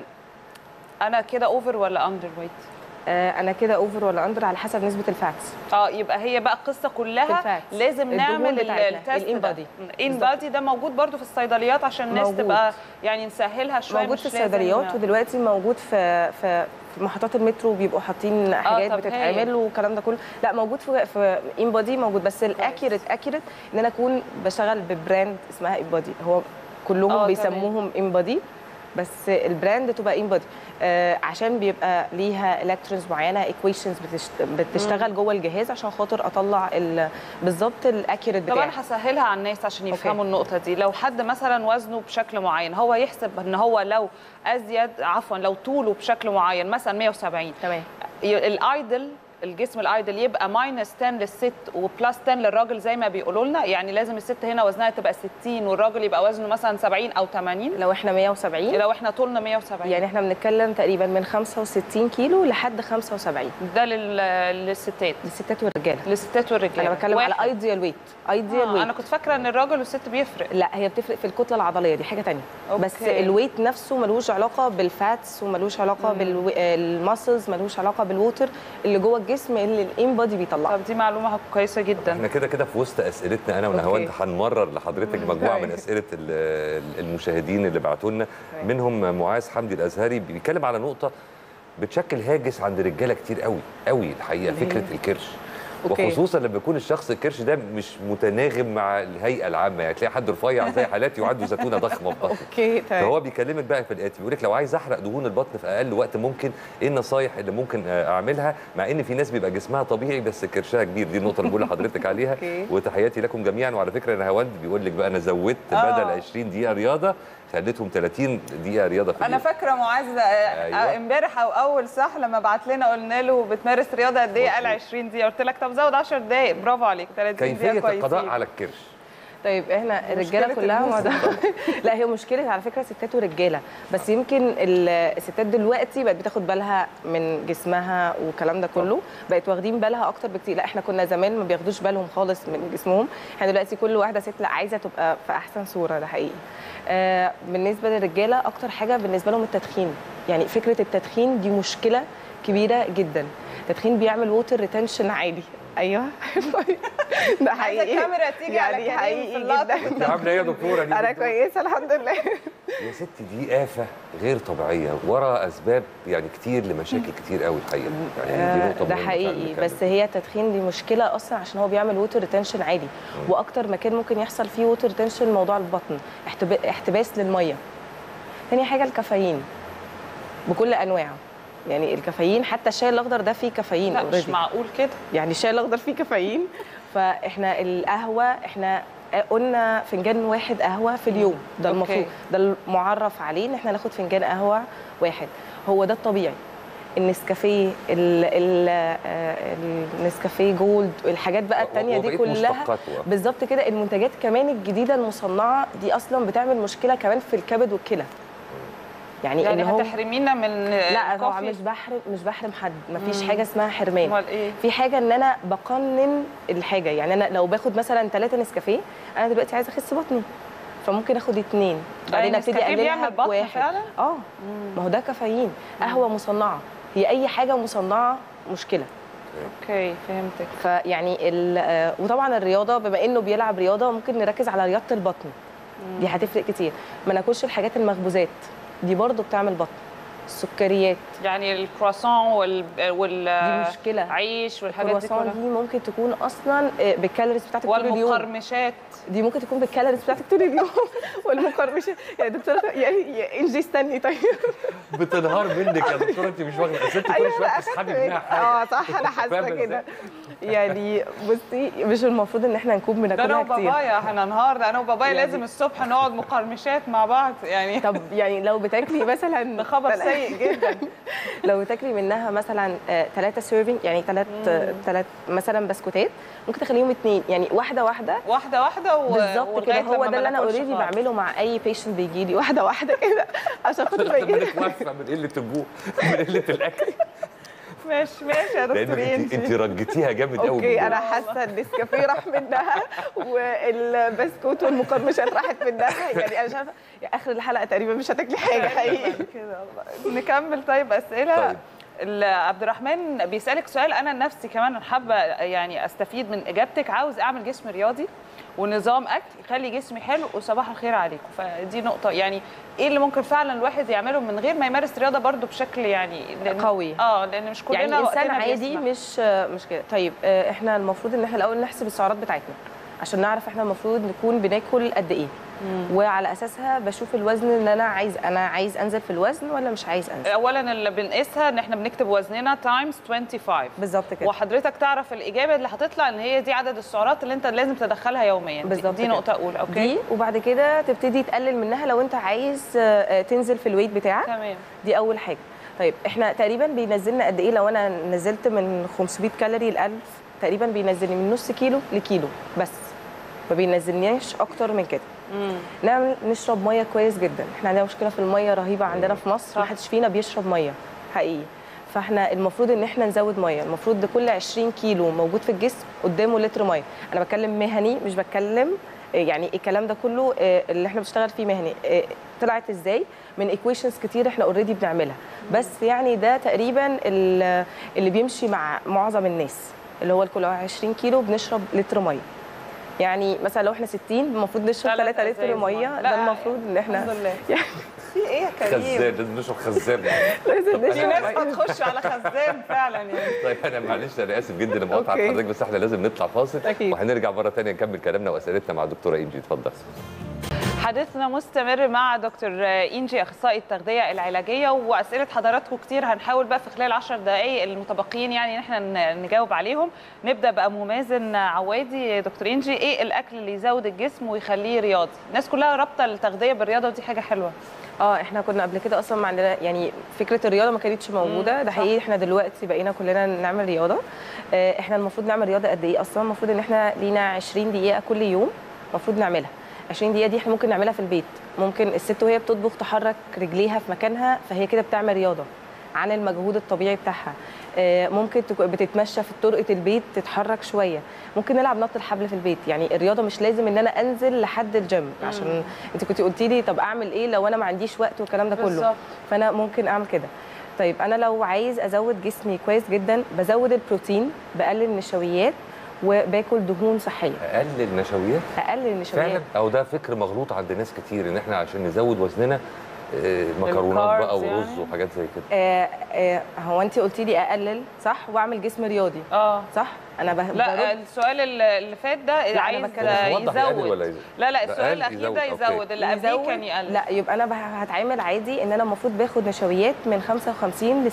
انا كده اوفر ولا اندر ويت آه، انا كده اوفر ولا اندر على حسب نسبه الفاتس اه يبقى هي بقى القصه كلها الفاتس. لازم الدهون نعمل بتاعتنا، التست الإن بادي. ان بادي ده موجود برضو في الصيدليات عشان الناس موجود. تبقى يعني نسهلها شويه موجود مش في لازم- الصيدليات ودلوقتي موجود في في في محطات المترو بيبقوا حاطين حاجات طب بتتعمل هايل. والكلام ده كله لا موجود في في ان بادي موجود بس الاكيوريت اكيوريت ان انا اكون بشتغل ببراند اسمها ان بادي هو كلهم آه، بيسموهم ان بادي بس البراند تبقى ان بادي آه عشان بيبقى ليها الكترونز معينه ايكويشنز بتشتغل جوه الجهاز عشان خاطر اطلع ال- بالظبط الاكيوريت طب بتاعي انا هسهلها على الناس عشان أوكي. يفهموا النقطه دي لو حد مثلا وزنه بشكل معين هو يحسب ان هو لو ازيد عفوا لو طوله بشكل معين مثلا 170 تمام ي- الايدل الجسم الايدل يبقى ماينس 10 للست وبلس 10 للراجل زي ما بيقولوا لنا يعني لازم الست هنا وزنها تبقى 60 والراجل يبقى وزنه مثلا 70 او 80 لو احنا 170 لو احنا طولنا 170 يعني احنا بنتكلم تقريبا من 65 كيلو لحد 75 ده لل- للستات للستات والرجاله للستات والرجاله انا بتكلم على واحد. ايديال ويت ايديال آه ويت انا كنت فاكره ان الراجل والست بيفرق لا هي بتفرق في الكتله العضليه دي حاجه تانية أوكي. بس الويت نفسه ملوش علاقه بالفاتس وملوش علاقه بالماسلز ملوش علاقه بالووتر اللي جوه الجسم اللي الان بودي بيطلعه طب دي معلومه كويسه جدا احنا كده كده في وسط اسئلتنا انا ونهاوند أوكي. هنمرر لحضرتك مجموعه من طيب. اسئله ال- المشاهدين اللي بعتوا لنا طيب. منهم معاذ حمدي الازهري بيتكلم على نقطه بتشكل هاجس عند رجاله كتير قوي قوي الحقيقه اللي هي؟ فكره الكرش أوكي. وخصوصا لما يكون الشخص الكرش ده مش متناغم مع الهيئه العامه يعني تلاقي حد رفيع زي حالاتي وعنده زتونه ضخمه في بطنه اوكي فهو بيكلمك بقى في الاتي بيقول لك لو عايز احرق دهون البطن في اقل وقت ممكن ايه النصايح اللي ممكن آه، اعملها مع ان في ناس بيبقى جسمها طبيعي بس كرشها كبير دي النقطه اللي بقول لحضرتك عليها أوكي. وتحياتي لكم جميعا وعلى فكره انا هوند بيقول لك بقى انا زودت آه. بدل 20 دقيقه رياضه خليتهم 30 دقيقه رياضه في انا اليوم فاكره معاذ آه، أيوة. آه، امبارح او اول صح لما بعت لنا قلنا له بتمارس رياضه قد ايه قال مظبوط. 20 دقيقه قلت لك طب زود 10 دقائق برافو عليك 30 دقيقه كيفيه كويسين القضاء على الكرش طيب احنا الرجاله مشكلة كلها الموسم. ما لا هي مشكله على فكره ستات ورجاله بس يمكن ال- الستات دلوقتي بقت بتاخد بالها من جسمها والكلام ده كله بقت واخدين بالها اكتر بكتير لا احنا كنا زمان ما بياخدوش بالهم خالص من جسمهم احنا دلوقتي كل واحده ست لا عايزه تبقى في احسن صوره ده حقيقي آه بالنسبه للرجاله اكتر حاجه بالنسبه لهم التدخين يعني فكره التدخين دي مشكله كبيره جدا التدخين بيعمل ووتر ريتنشن عالي ايوه ده عايزه حقيقي الكاميرا تيجي على يعني كريم حقيقي في اللقطه جدا انت عامله ايه يا دكتوره دي انا كويسه الحمد لله يا ست دي آفة غير طبيعية ورا أسباب يعني كتير لمشاكل كتير قوي الحقيقة يعني دي نقطة ده مهمة حقيقي فعلا نتكلم بس هي التدخين دي مشكله اصلا عشان هو بيعمل ووتر ريتنشن عالي واكتر مكان ممكن يحصل فيه ووتر ريتنشن موضوع البطن احتب- احتباس للميه تاني حاجه الكافيين بكل انواعه يعني الكافيين حتى الشاي الاخضر ده فيه كافيين لا مش already. معقول كده يعني الشاي الاخضر فيه كافيين فاحنا القهوه احنا قلنا فنجان واحد قهوه في اليوم ده أوكي. المفروض ده المعرف عليه ان احنا ناخد فنجان قهوه واحد هو ده الطبيعي النسكافيه ال- ال- آه، النسكافيه جولد الحاجات بقى التانية دي وبقية كلها مشتقاته. بالظبط كده المنتجات كمان الجديده المصنعه دي اصلا بتعمل مشكله كمان في الكبد والكلى يعني, يعني ان هو هتحرمينا من لا هو الكوفي؟ مش بحرم مش بحرم حد مفيش حاجه اسمها حرمان امال ايه في حاجه ان انا بقنن الحاجه يعني انا لو باخد مثلا ثلاثة نسكافيه انا دلوقتي عايزه اخس بطني فممكن اخد اتنين بعدين ابتدي النسكافيه اقللها بيعمل بطن بواحد فعلا؟ اه ما هو ده كافيين قهوه مصنعه هي اي حاجه مصنعه مشكله اوكي فهمتك فيعني ال- آه، وطبعا الرياضه بما انه بيلعب رياضه ممكن نركز على رياضه البطن دي هتفرق كتير ما ناكلش الحاجات المخبوزات دي برضو بتعمل بطن السكريات يعني الكرواسون وال وال دي مشكله عيش والحاجات دي الكرواسون كلها دي ممكن تكون اصلا آه، بالكالوريز بتاعتك طول اليوم والمقرمشات دي ممكن تكون بالكالوريز بتاعتك طول اليوم والمقرمشه يا دكتور يعني يا انجي استني طيب بتنهار منك يا دكتوره انت مش واخده اصل انت كل أيوة، شويه أنا تسحبي أخدت منها حاجه اه صح انا حاسه فاهمة كده يعني بصي مش المفروض ان احنا نكون ده انا بناكلها كتير وبابايا هننهار ده انا وبابايا يعني- لازم الصبح نقعد مقرمشات مع بعض يعني طب يعني لو بتاكلي مثلا ده خبر سيء جدا لو بتاكلي منها مثلا ثلاثة سيرفينج يعني ثلاث ثلاث مثلا بسكوتات ممكن تخليهم اثنين يعني واحده واحده واحده واحده و... بالظبط كده ولغاية هو لما ده ما اللي انا ناكلش اوريدي خالص. بعمله مع اي بيشنت بيجي لي واحده واحده كده عشان خاطر طب بيجي منك واقفه من قله الجوع من قله الاكل ماشي ماشي يا دكتور لان انت انت انجي رجتيها جامد قوي اوكي انا حاسه ان النسكافيه راح منها والبسكوت والمقرمشات راحت منها يعني انا مش عارفه يا اخر الحلقه تقريبا مش هتاكلي حاجه حقيقي كده والله. نكمل طيب اسئله طيب. ال- عبد الرحمن بيسالك سؤال انا نفسي كمان حابه يعني استفيد من اجابتك عاوز اعمل جسم رياضي ونظام اكل يخلي جسمي حلو وصباح الخير عليكم فدي نقطه يعني ايه اللي ممكن فعلا الواحد يعمله من غير ما يمارس رياضه برضو بشكل يعني لأن- قوي. اه لان مش كلنا يعني انسان وقتنا عادي بيسمح. مش مش كده طيب آه، احنا المفروض ان احنا الاول نحسب السعرات بتاعتنا عشان نعرف احنا المفروض نكون بناكل قد ايه وعلى اساسها بشوف الوزن اللي انا عايز انا عايز انزل في الوزن ولا مش عايز انزل اولا اللي بنقيسها ان احنا بنكتب وزننا تايمز 25 بالظبط كده وحضرتك تعرف الاجابه اللي هتطلع ان هي دي عدد السعرات اللي انت لازم تدخلها يوميا دي- بالظبط دي كده. نقطه اولى اوكي دي وبعد كده تبتدي تقلل منها لو انت عايز آه، آه، تنزل في الويت بتاعك تمام دي اول حاجه طيب احنا تقريبا بينزلنا قد ايه لو انا نزلت من 500 كالوري ل 1000 تقريبا بينزلني من نص كيلو لكيلو بس ما بينزلنيش اكتر من كده نعمل نشرب ميه كويس جدا احنا عندنا مشكله في الميه رهيبه عندنا في مصر ما حدش فينا بيشرب ميه حقيقي فاحنا المفروض ان احنا نزود ميه المفروض ده كل 20 كيلو موجود في الجسم قدامه لتر ميه انا بتكلم مهني مش بتكلم يعني الكلام ده كله آه، اللي احنا بنشتغل فيه مهني آه، طلعت ازاي من ايكويشنز كتير احنا اوريدي بنعملها بس يعني ده تقريبا ال- اللي بيمشي مع معظم الناس اللي هو كل 20 كيلو بنشرب لتر ميه يعني مثلا لو احنا 60 المفروض نشرب ثلاث 3 لتر أزايز ميه مية. ده لا، المفروض ان احنا الحمد لله يعني في ايه يا كريم خزان لازم نشرب خزان لازم في نشرب ناس مية. هتخش على خزان فعلا يعني طيب انا معلش انا اسف جدا لما قطعت أوكي. حضرتك بس احنا لازم نطلع فاصل أكيد. وهنرجع مره ثانيه نكمل كلامنا واسئلتنا مع الدكتوره انجي اتفضل حديثنا مستمر مع دكتور انجي اخصائي التغذيه العلاجيه واسئله حضراتكم كتير هنحاول بقى في خلال 10 دقائق المتبقيين يعني ان احنا ن- نجاوب عليهم نبدا بقى مازن عوادي دكتور انجي ايه الاكل اللي يزود الجسم ويخليه رياضي الناس كلها رابطه التغذيه بالرياضه ودي حاجه حلوه اه احنا كنا قبل كده اصلا ما عندنا يعني فكره الرياضه ما كانتش موجوده ده صح. حقيقي احنا دلوقتي بقينا كلنا نعمل رياضه آه، احنا المفروض نعمل رياضه قد ايه اصلا المفروض ان احنا لينا 20 دقيقه كل يوم المفروض نعملها 20 دقيقه دي احنا ممكن نعملها في البيت ممكن الست وهي بتطبخ تحرك رجليها في مكانها فهي كده بتعمل رياضه عن المجهود الطبيعي بتاعها آه، ممكن تكون بتتمشى في طرقه البيت تتحرك شويه ممكن نلعب نط الحبل في البيت يعني الرياضه مش لازم ان انا انزل لحد الجيم عشان انت كنت قلتي لي طب اعمل ايه لو انا ما عنديش وقت والكلام ده كله بالظبط. فانا ممكن اعمل كده طيب انا لو عايز ازود جسمي كويس جدا بزود البروتين بقلل النشويات وباكل دهون صحيه اقلل نشويات اقلل النشويات فعلا او ده فكر مغلوط عند ناس كتير ان احنا عشان نزود وزننا آه، مكرونات بقى الكاربز ورز يعني. وحاجات زي كده آه آه هو انت قلتي لي اقلل صح واعمل جسم رياضي اه صح انا به... لا برد. السؤال اللي اللي فات ده أنا عايز بتكلم- هو وضح يقلل يزود ولا يزود؟ لا لا لا، السؤال قال الاخير يزود، ده أوكي. يزود اللي قبليه يزود- كان يقلل لا يبقى انا به- هتعامل عادي ان انا المفروض باخد نشويات من 55 ل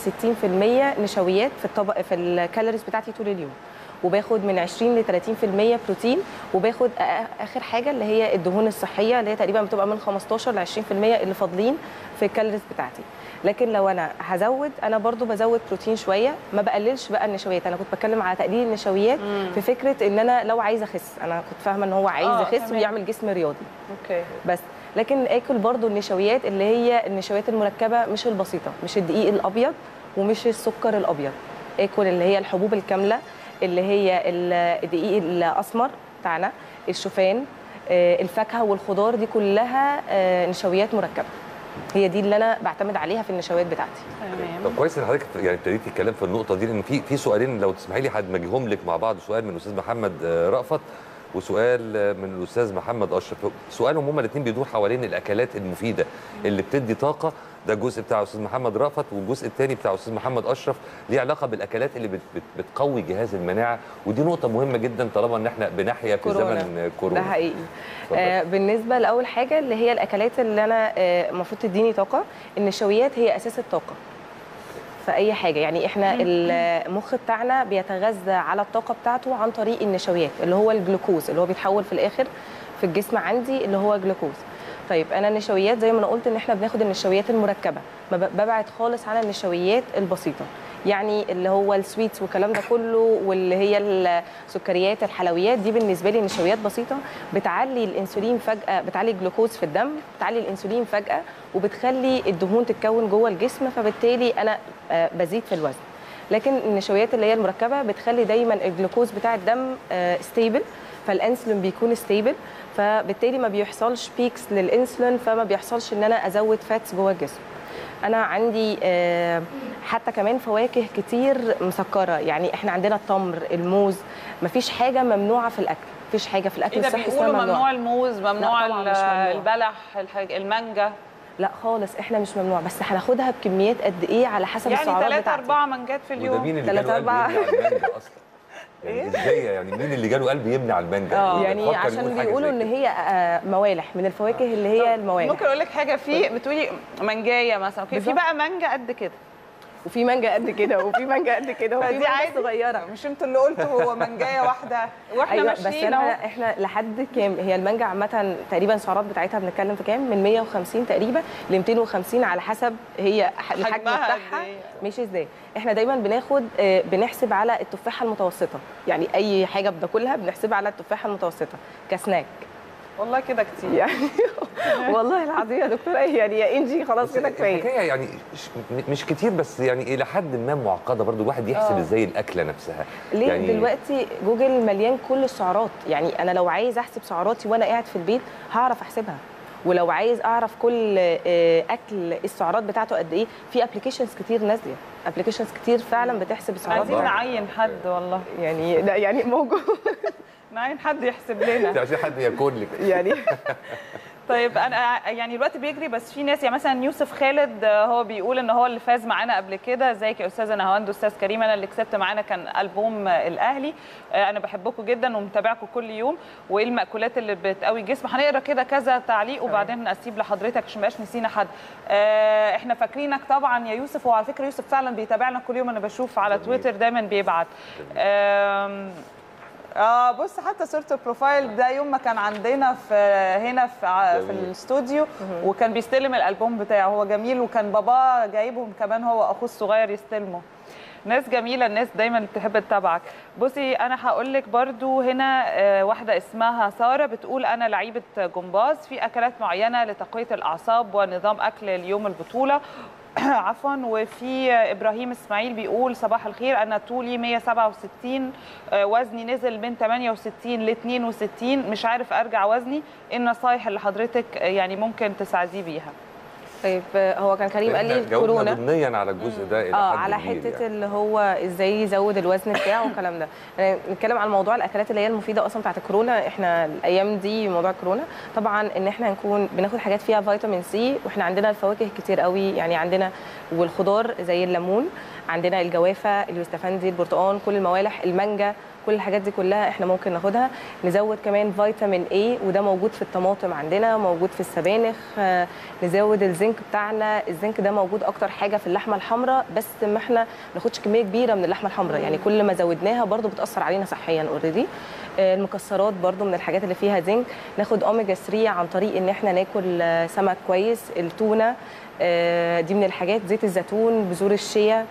60% نشويات في الطبق في الكالوريز بتاعتي طول اليوم وباخد من 20 ل 30% بروتين وباخد آ- اخر حاجه اللي هي الدهون الصحيه اللي هي تقريبا بتبقى من 15 ل 20% اللي فاضلين في الكالوريز بتاعتي لكن لو انا هزود انا برضو بزود بروتين شويه ما بقللش بقى النشويات انا كنت بتكلم على تقليل النشويات في فكره ان انا لو عايزه اخس انا كنت فاهمه ان هو عايز آه، يخس تمام. ويعمل جسم رياضي اوكي بس لكن اكل برضو النشويات اللي هي النشويات المركبه مش البسيطه مش الدقيق الابيض ومش السكر الابيض اكل اللي هي الحبوب الكامله اللي هي ال- الدقيق الاسمر بتاعنا الشوفان آه، الفاكهه والخضار دي كلها آه، نشويات مركبه هي دي اللي انا بعتمد عليها في النشويات بتاعتي تمام طب كويس ان حضرتك يعني ابتديتي الكلام في النقطه دي لان في في سؤالين لو تسمحي لي هدمجهم لك مع بعض سؤال من الاستاذ محمد آه، رأفت وسؤال من الاستاذ محمد اشرف سؤالهم هما الاثنين بيدور حوالين الاكلات المفيده اللي بتدي طاقه ده الجزء بتاع استاذ محمد رأفت والجزء الثاني بتاع استاذ محمد اشرف ليه علاقه بالاكلات اللي بت بت بتقوي جهاز المناعه ودي نقطه مهمه جدا طالما ان احنا بنحيا في كورونا. زمن كورونا ده حقيقي اتفضل. آه بالنسبه لاول حاجه اللي هي الاكلات اللي انا آه، المفروض تديني طاقه النشويات هي اساس الطاقه في اي حاجه يعني احنا المخ بتاعنا بيتغذى على الطاقه بتاعته عن طريق النشويات اللي هو الجلوكوز اللي هو بيتحول في الاخر في الجسم عندي اللي هو جلوكوز طيب انا النشويات زي ما انا قلت ان احنا بناخد النشويات المركبه ما ب- ببعد خالص عن النشويات البسيطه يعني اللي هو السويتس والكلام ده كله واللي هي السكريات الحلويات دي بالنسبه لي نشويات بسيطه بتعلي الانسولين فجاه بتعلي الجلوكوز في الدم بتعلي الانسولين فجاه وبتخلي الدهون تتكون جوه الجسم فبالتالي انا آه، بزيد في الوزن لكن النشويات اللي هي المركبه بتخلي دايما الجلوكوز بتاع الدم ستيبل فالانسولين بيكون ستيبل فبالتالي ما بيحصلش بيكس للانسولين فما بيحصلش ان انا ازود فاتس جوه الجسم انا عندي آه، حتى كمان فواكه كتير مسكره يعني احنا عندنا التمر الموز مفيش حاجه ممنوعه في الاكل مفيش حاجه في الاكل ايه ده الصحي بيقولوا اسمها ممنوع ممنوع الموز ممنوع طبعاً ال- مش ممنوع. البلح الحاج- المانجا لا خالص احنا مش ممنوع بس هناخدها بكميات قد ايه على حسب يعني السعرات 3 بتاعتي 4 منجات في وده اليوم مين اللي تلاتة جاله قلب أربعة. يمنع المانجا اصلا يعني ازاي يعني مين اللي جاله قلب يمنع المانجا آه. يعني بنفكر عشان نقول حاجة بيقولوا زي ان كده. هي آه، موالح من الفواكه اللي هي الموالح ممكن اقول لك حاجه في بتقولي منجايه مثلا اوكي في بالظبط. بقى مانجا قد كده وفي مانجا قد كده وفي مانجا قد كده وفي فدي مانجا عادي. صغيره مش انتوا اللي قلتوا هو منجايه واحده واحنا ايوه بس ماشيين احنا اهو احنا لحد كام هي المانجا عامه تقريبا السعرات بتاعتها بنتكلم في كام من 150 تقريبا ل 250 على حسب هي ح- الحجم حجمها قد بتاعها إيه؟ ماشي ازاي احنا دايما بناخد آه، بنحسب على التفاحه المتوسطه يعني اي حاجه بناكلها بنحسبها على التفاحه المتوسطه كسناك والله كده كتير يعني والله العظيم يا دكتوره يعني يا انجي خلاص بس كده كفايه الحكايه يعني مش- مش كتير بس يعني الى حد ما معقده برضو الواحد يحسب آه. ازاي الاكله نفسها ليه يعني يعني دلوقتي جوجل مليان كل السعرات يعني انا لو عايز احسب سعراتي وانا قاعد في البيت هعرف احسبها ولو عايز اعرف كل آه، اكل السعرات بتاعته قد ايه في ابلكيشنز كتير نازله ابلكيشنز كتير فعلا بتحسب السعرات عايزين الله. نعين حد والله يعني ده يعني موجود نعين حد يحسب لنا عشان حد يكون لك يعني طيب انا يعني الوقت بيجري بس في ناس يعني مثلا يوسف خالد آه، هو بيقول ان هو اللي فاز معانا قبل كده ازيك يا استاذه نهاوند استاذ كريم انا اللي كسبت معانا كان البوم آه، الاهلي آه، انا بحبكم جدا ومتابعكم كل يوم وايه المأكولات اللي بتقوي الجسم هنقرا كده كذا تعليق وبعدين اسيب لحضرتك عشان مبقاش نسينا حد آه، احنا فاكرينك طبعا يا يوسف وعلى فكره يوسف فعلا بيتابعنا كل يوم انا بشوف على جميل. تويتر دايما بيبعت آم، اه بص حتى صورة البروفايل ده يوم ما كان عندنا في هنا في ع- في جميل. الاستوديو وكان بيستلم الالبوم بتاعه هو جميل وكان باباه جايبهم كمان هو اخوه الصغير يستلمه ناس جميله الناس دايما بتحب تتابعك بصي انا هقول لك برضو هنا آه، واحده اسمها ساره بتقول انا لعيبه جمباز في اكلات معينه لتقويه الاعصاب ونظام اكل اليوم البطوله عفوا وفي ابراهيم اسماعيل بيقول صباح الخير انا طولي 167 آه، وزني نزل من 68 ل 62 مش عارف ارجع وزني ايه النصايح اللي حضرتك آه، يعني ممكن تساعديه بيها طيب آه، هو كان كريم قال لي إحنا جاوبنا كورونا ضمنيا على الجزء ده الى اه حد على كبير حته يعني. اللي هو ازاي يزود الوزن بتاعه والكلام ده يعني نتكلم عن موضوع الاكلات اللي هي المفيده اصلا بتاعت الكورونا احنا الايام دي موضوع كورونا طبعا ان احنا هنكون بناخد حاجات فيها فيتامين سي واحنا عندنا الفواكه كتير قوي يعني عندنا والخضار زي الليمون عندنا الجوافه اليوستفندي البرتقال كل الموالح المانجا كل الحاجات دي كلها احنا ممكن ناخدها نزود كمان فيتامين اي وده موجود في الطماطم عندنا موجود في السبانخ آه، نزود الزنك بتاعنا الزنك ده موجود اكتر حاجه في اللحمه الحمراء بس ما احنا ما ناخدش كميه كبيره من اللحمه الحمراء يعني كل ما زودناها برضو بتاثر علينا صحيا اوريدي المكسرات برضو من الحاجات اللي فيها زنك ناخد اوميجا 3 عن طريق ان احنا ناكل آه، سمك كويس التونه آه، دي من الحاجات زيت الزيتون بذور الشيا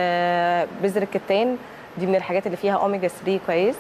آه، بذر الكتان دي من الحاجات اللي فيها اوميجا 3 كويس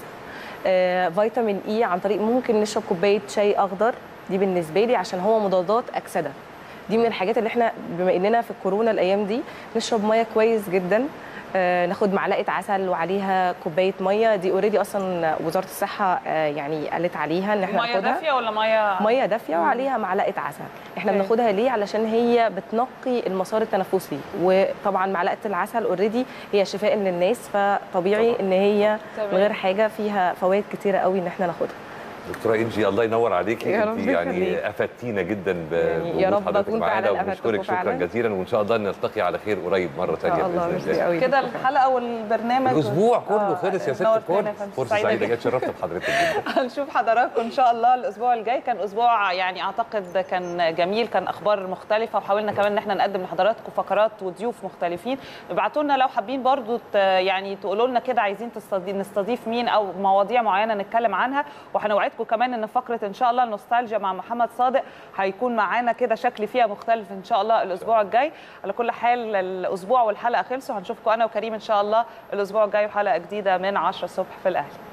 آه، فيتامين اي عن طريق ممكن نشرب كوبايه شاي اخضر دي بالنسبه لي عشان هو مضادات اكسده دي من الحاجات اللي احنا بما اننا في الكورونا الايام دي نشرب ميه كويس جدا آه، ناخد معلقه عسل وعليها كوبايه ميه دي اوريدي اصلا وزاره الصحه آه، يعني قالت عليها ان احنا ميه ناخدها دافيه ولا ميه ميه دافيه وعليها معلقه عسل احنا أوكي. بناخدها ليه علشان هي بتنقي المسار التنفسي وطبعا معلقه العسل اوريدي هي شفاء للناس فطبيعي طبعاً. ان هي تمام. من غير حاجه فيها فوائد كتيره قوي ان احنا ناخدها دكتوره انجي الله ينور عليكي يا انت رب يعني يخليك. افدتينا جدا ب- يعني يا بوجود رب حضرتك أكون معانا فعلاً وبنشكرك أفدتكم شكرا فعلاً. جزيلا وان شاء الله نلتقي على خير قريب مره ثانيه الله باذن ميرسي الله قوي كده الحلقه والبرنامج الاسبوع كله آه، خلص يا ست نورتنا الكل يا فندم. فرصه سعيدة سعيده جداً. جدا شرفت بحضرتك جدا هنشوف حضراتكم ان شاء الله الاسبوع الجاي كان اسبوع يعني اعتقد كان جميل كان اخبار مختلفه وحاولنا كمان ان احنا نقدم لحضراتكم فقرات وضيوف مختلفين ابعتوا لنا لو حابين برضو ت- يعني تقولوا لنا كده عايزين تستضي- نستضيف مين او مواضيع معينه نتكلم عنها وهنوعدكم كمان ان فقره ان شاء الله النوستالجيا مع محمد صادق هيكون معانا كده شكل فيها مختلف ان شاء الله الاسبوع الجاي على كل حال الاسبوع والحلقه خلصوا هنشوفكم انا وكريم ان شاء الله الاسبوع الجاي وحلقه جديده من 10 الصبح في الاهلي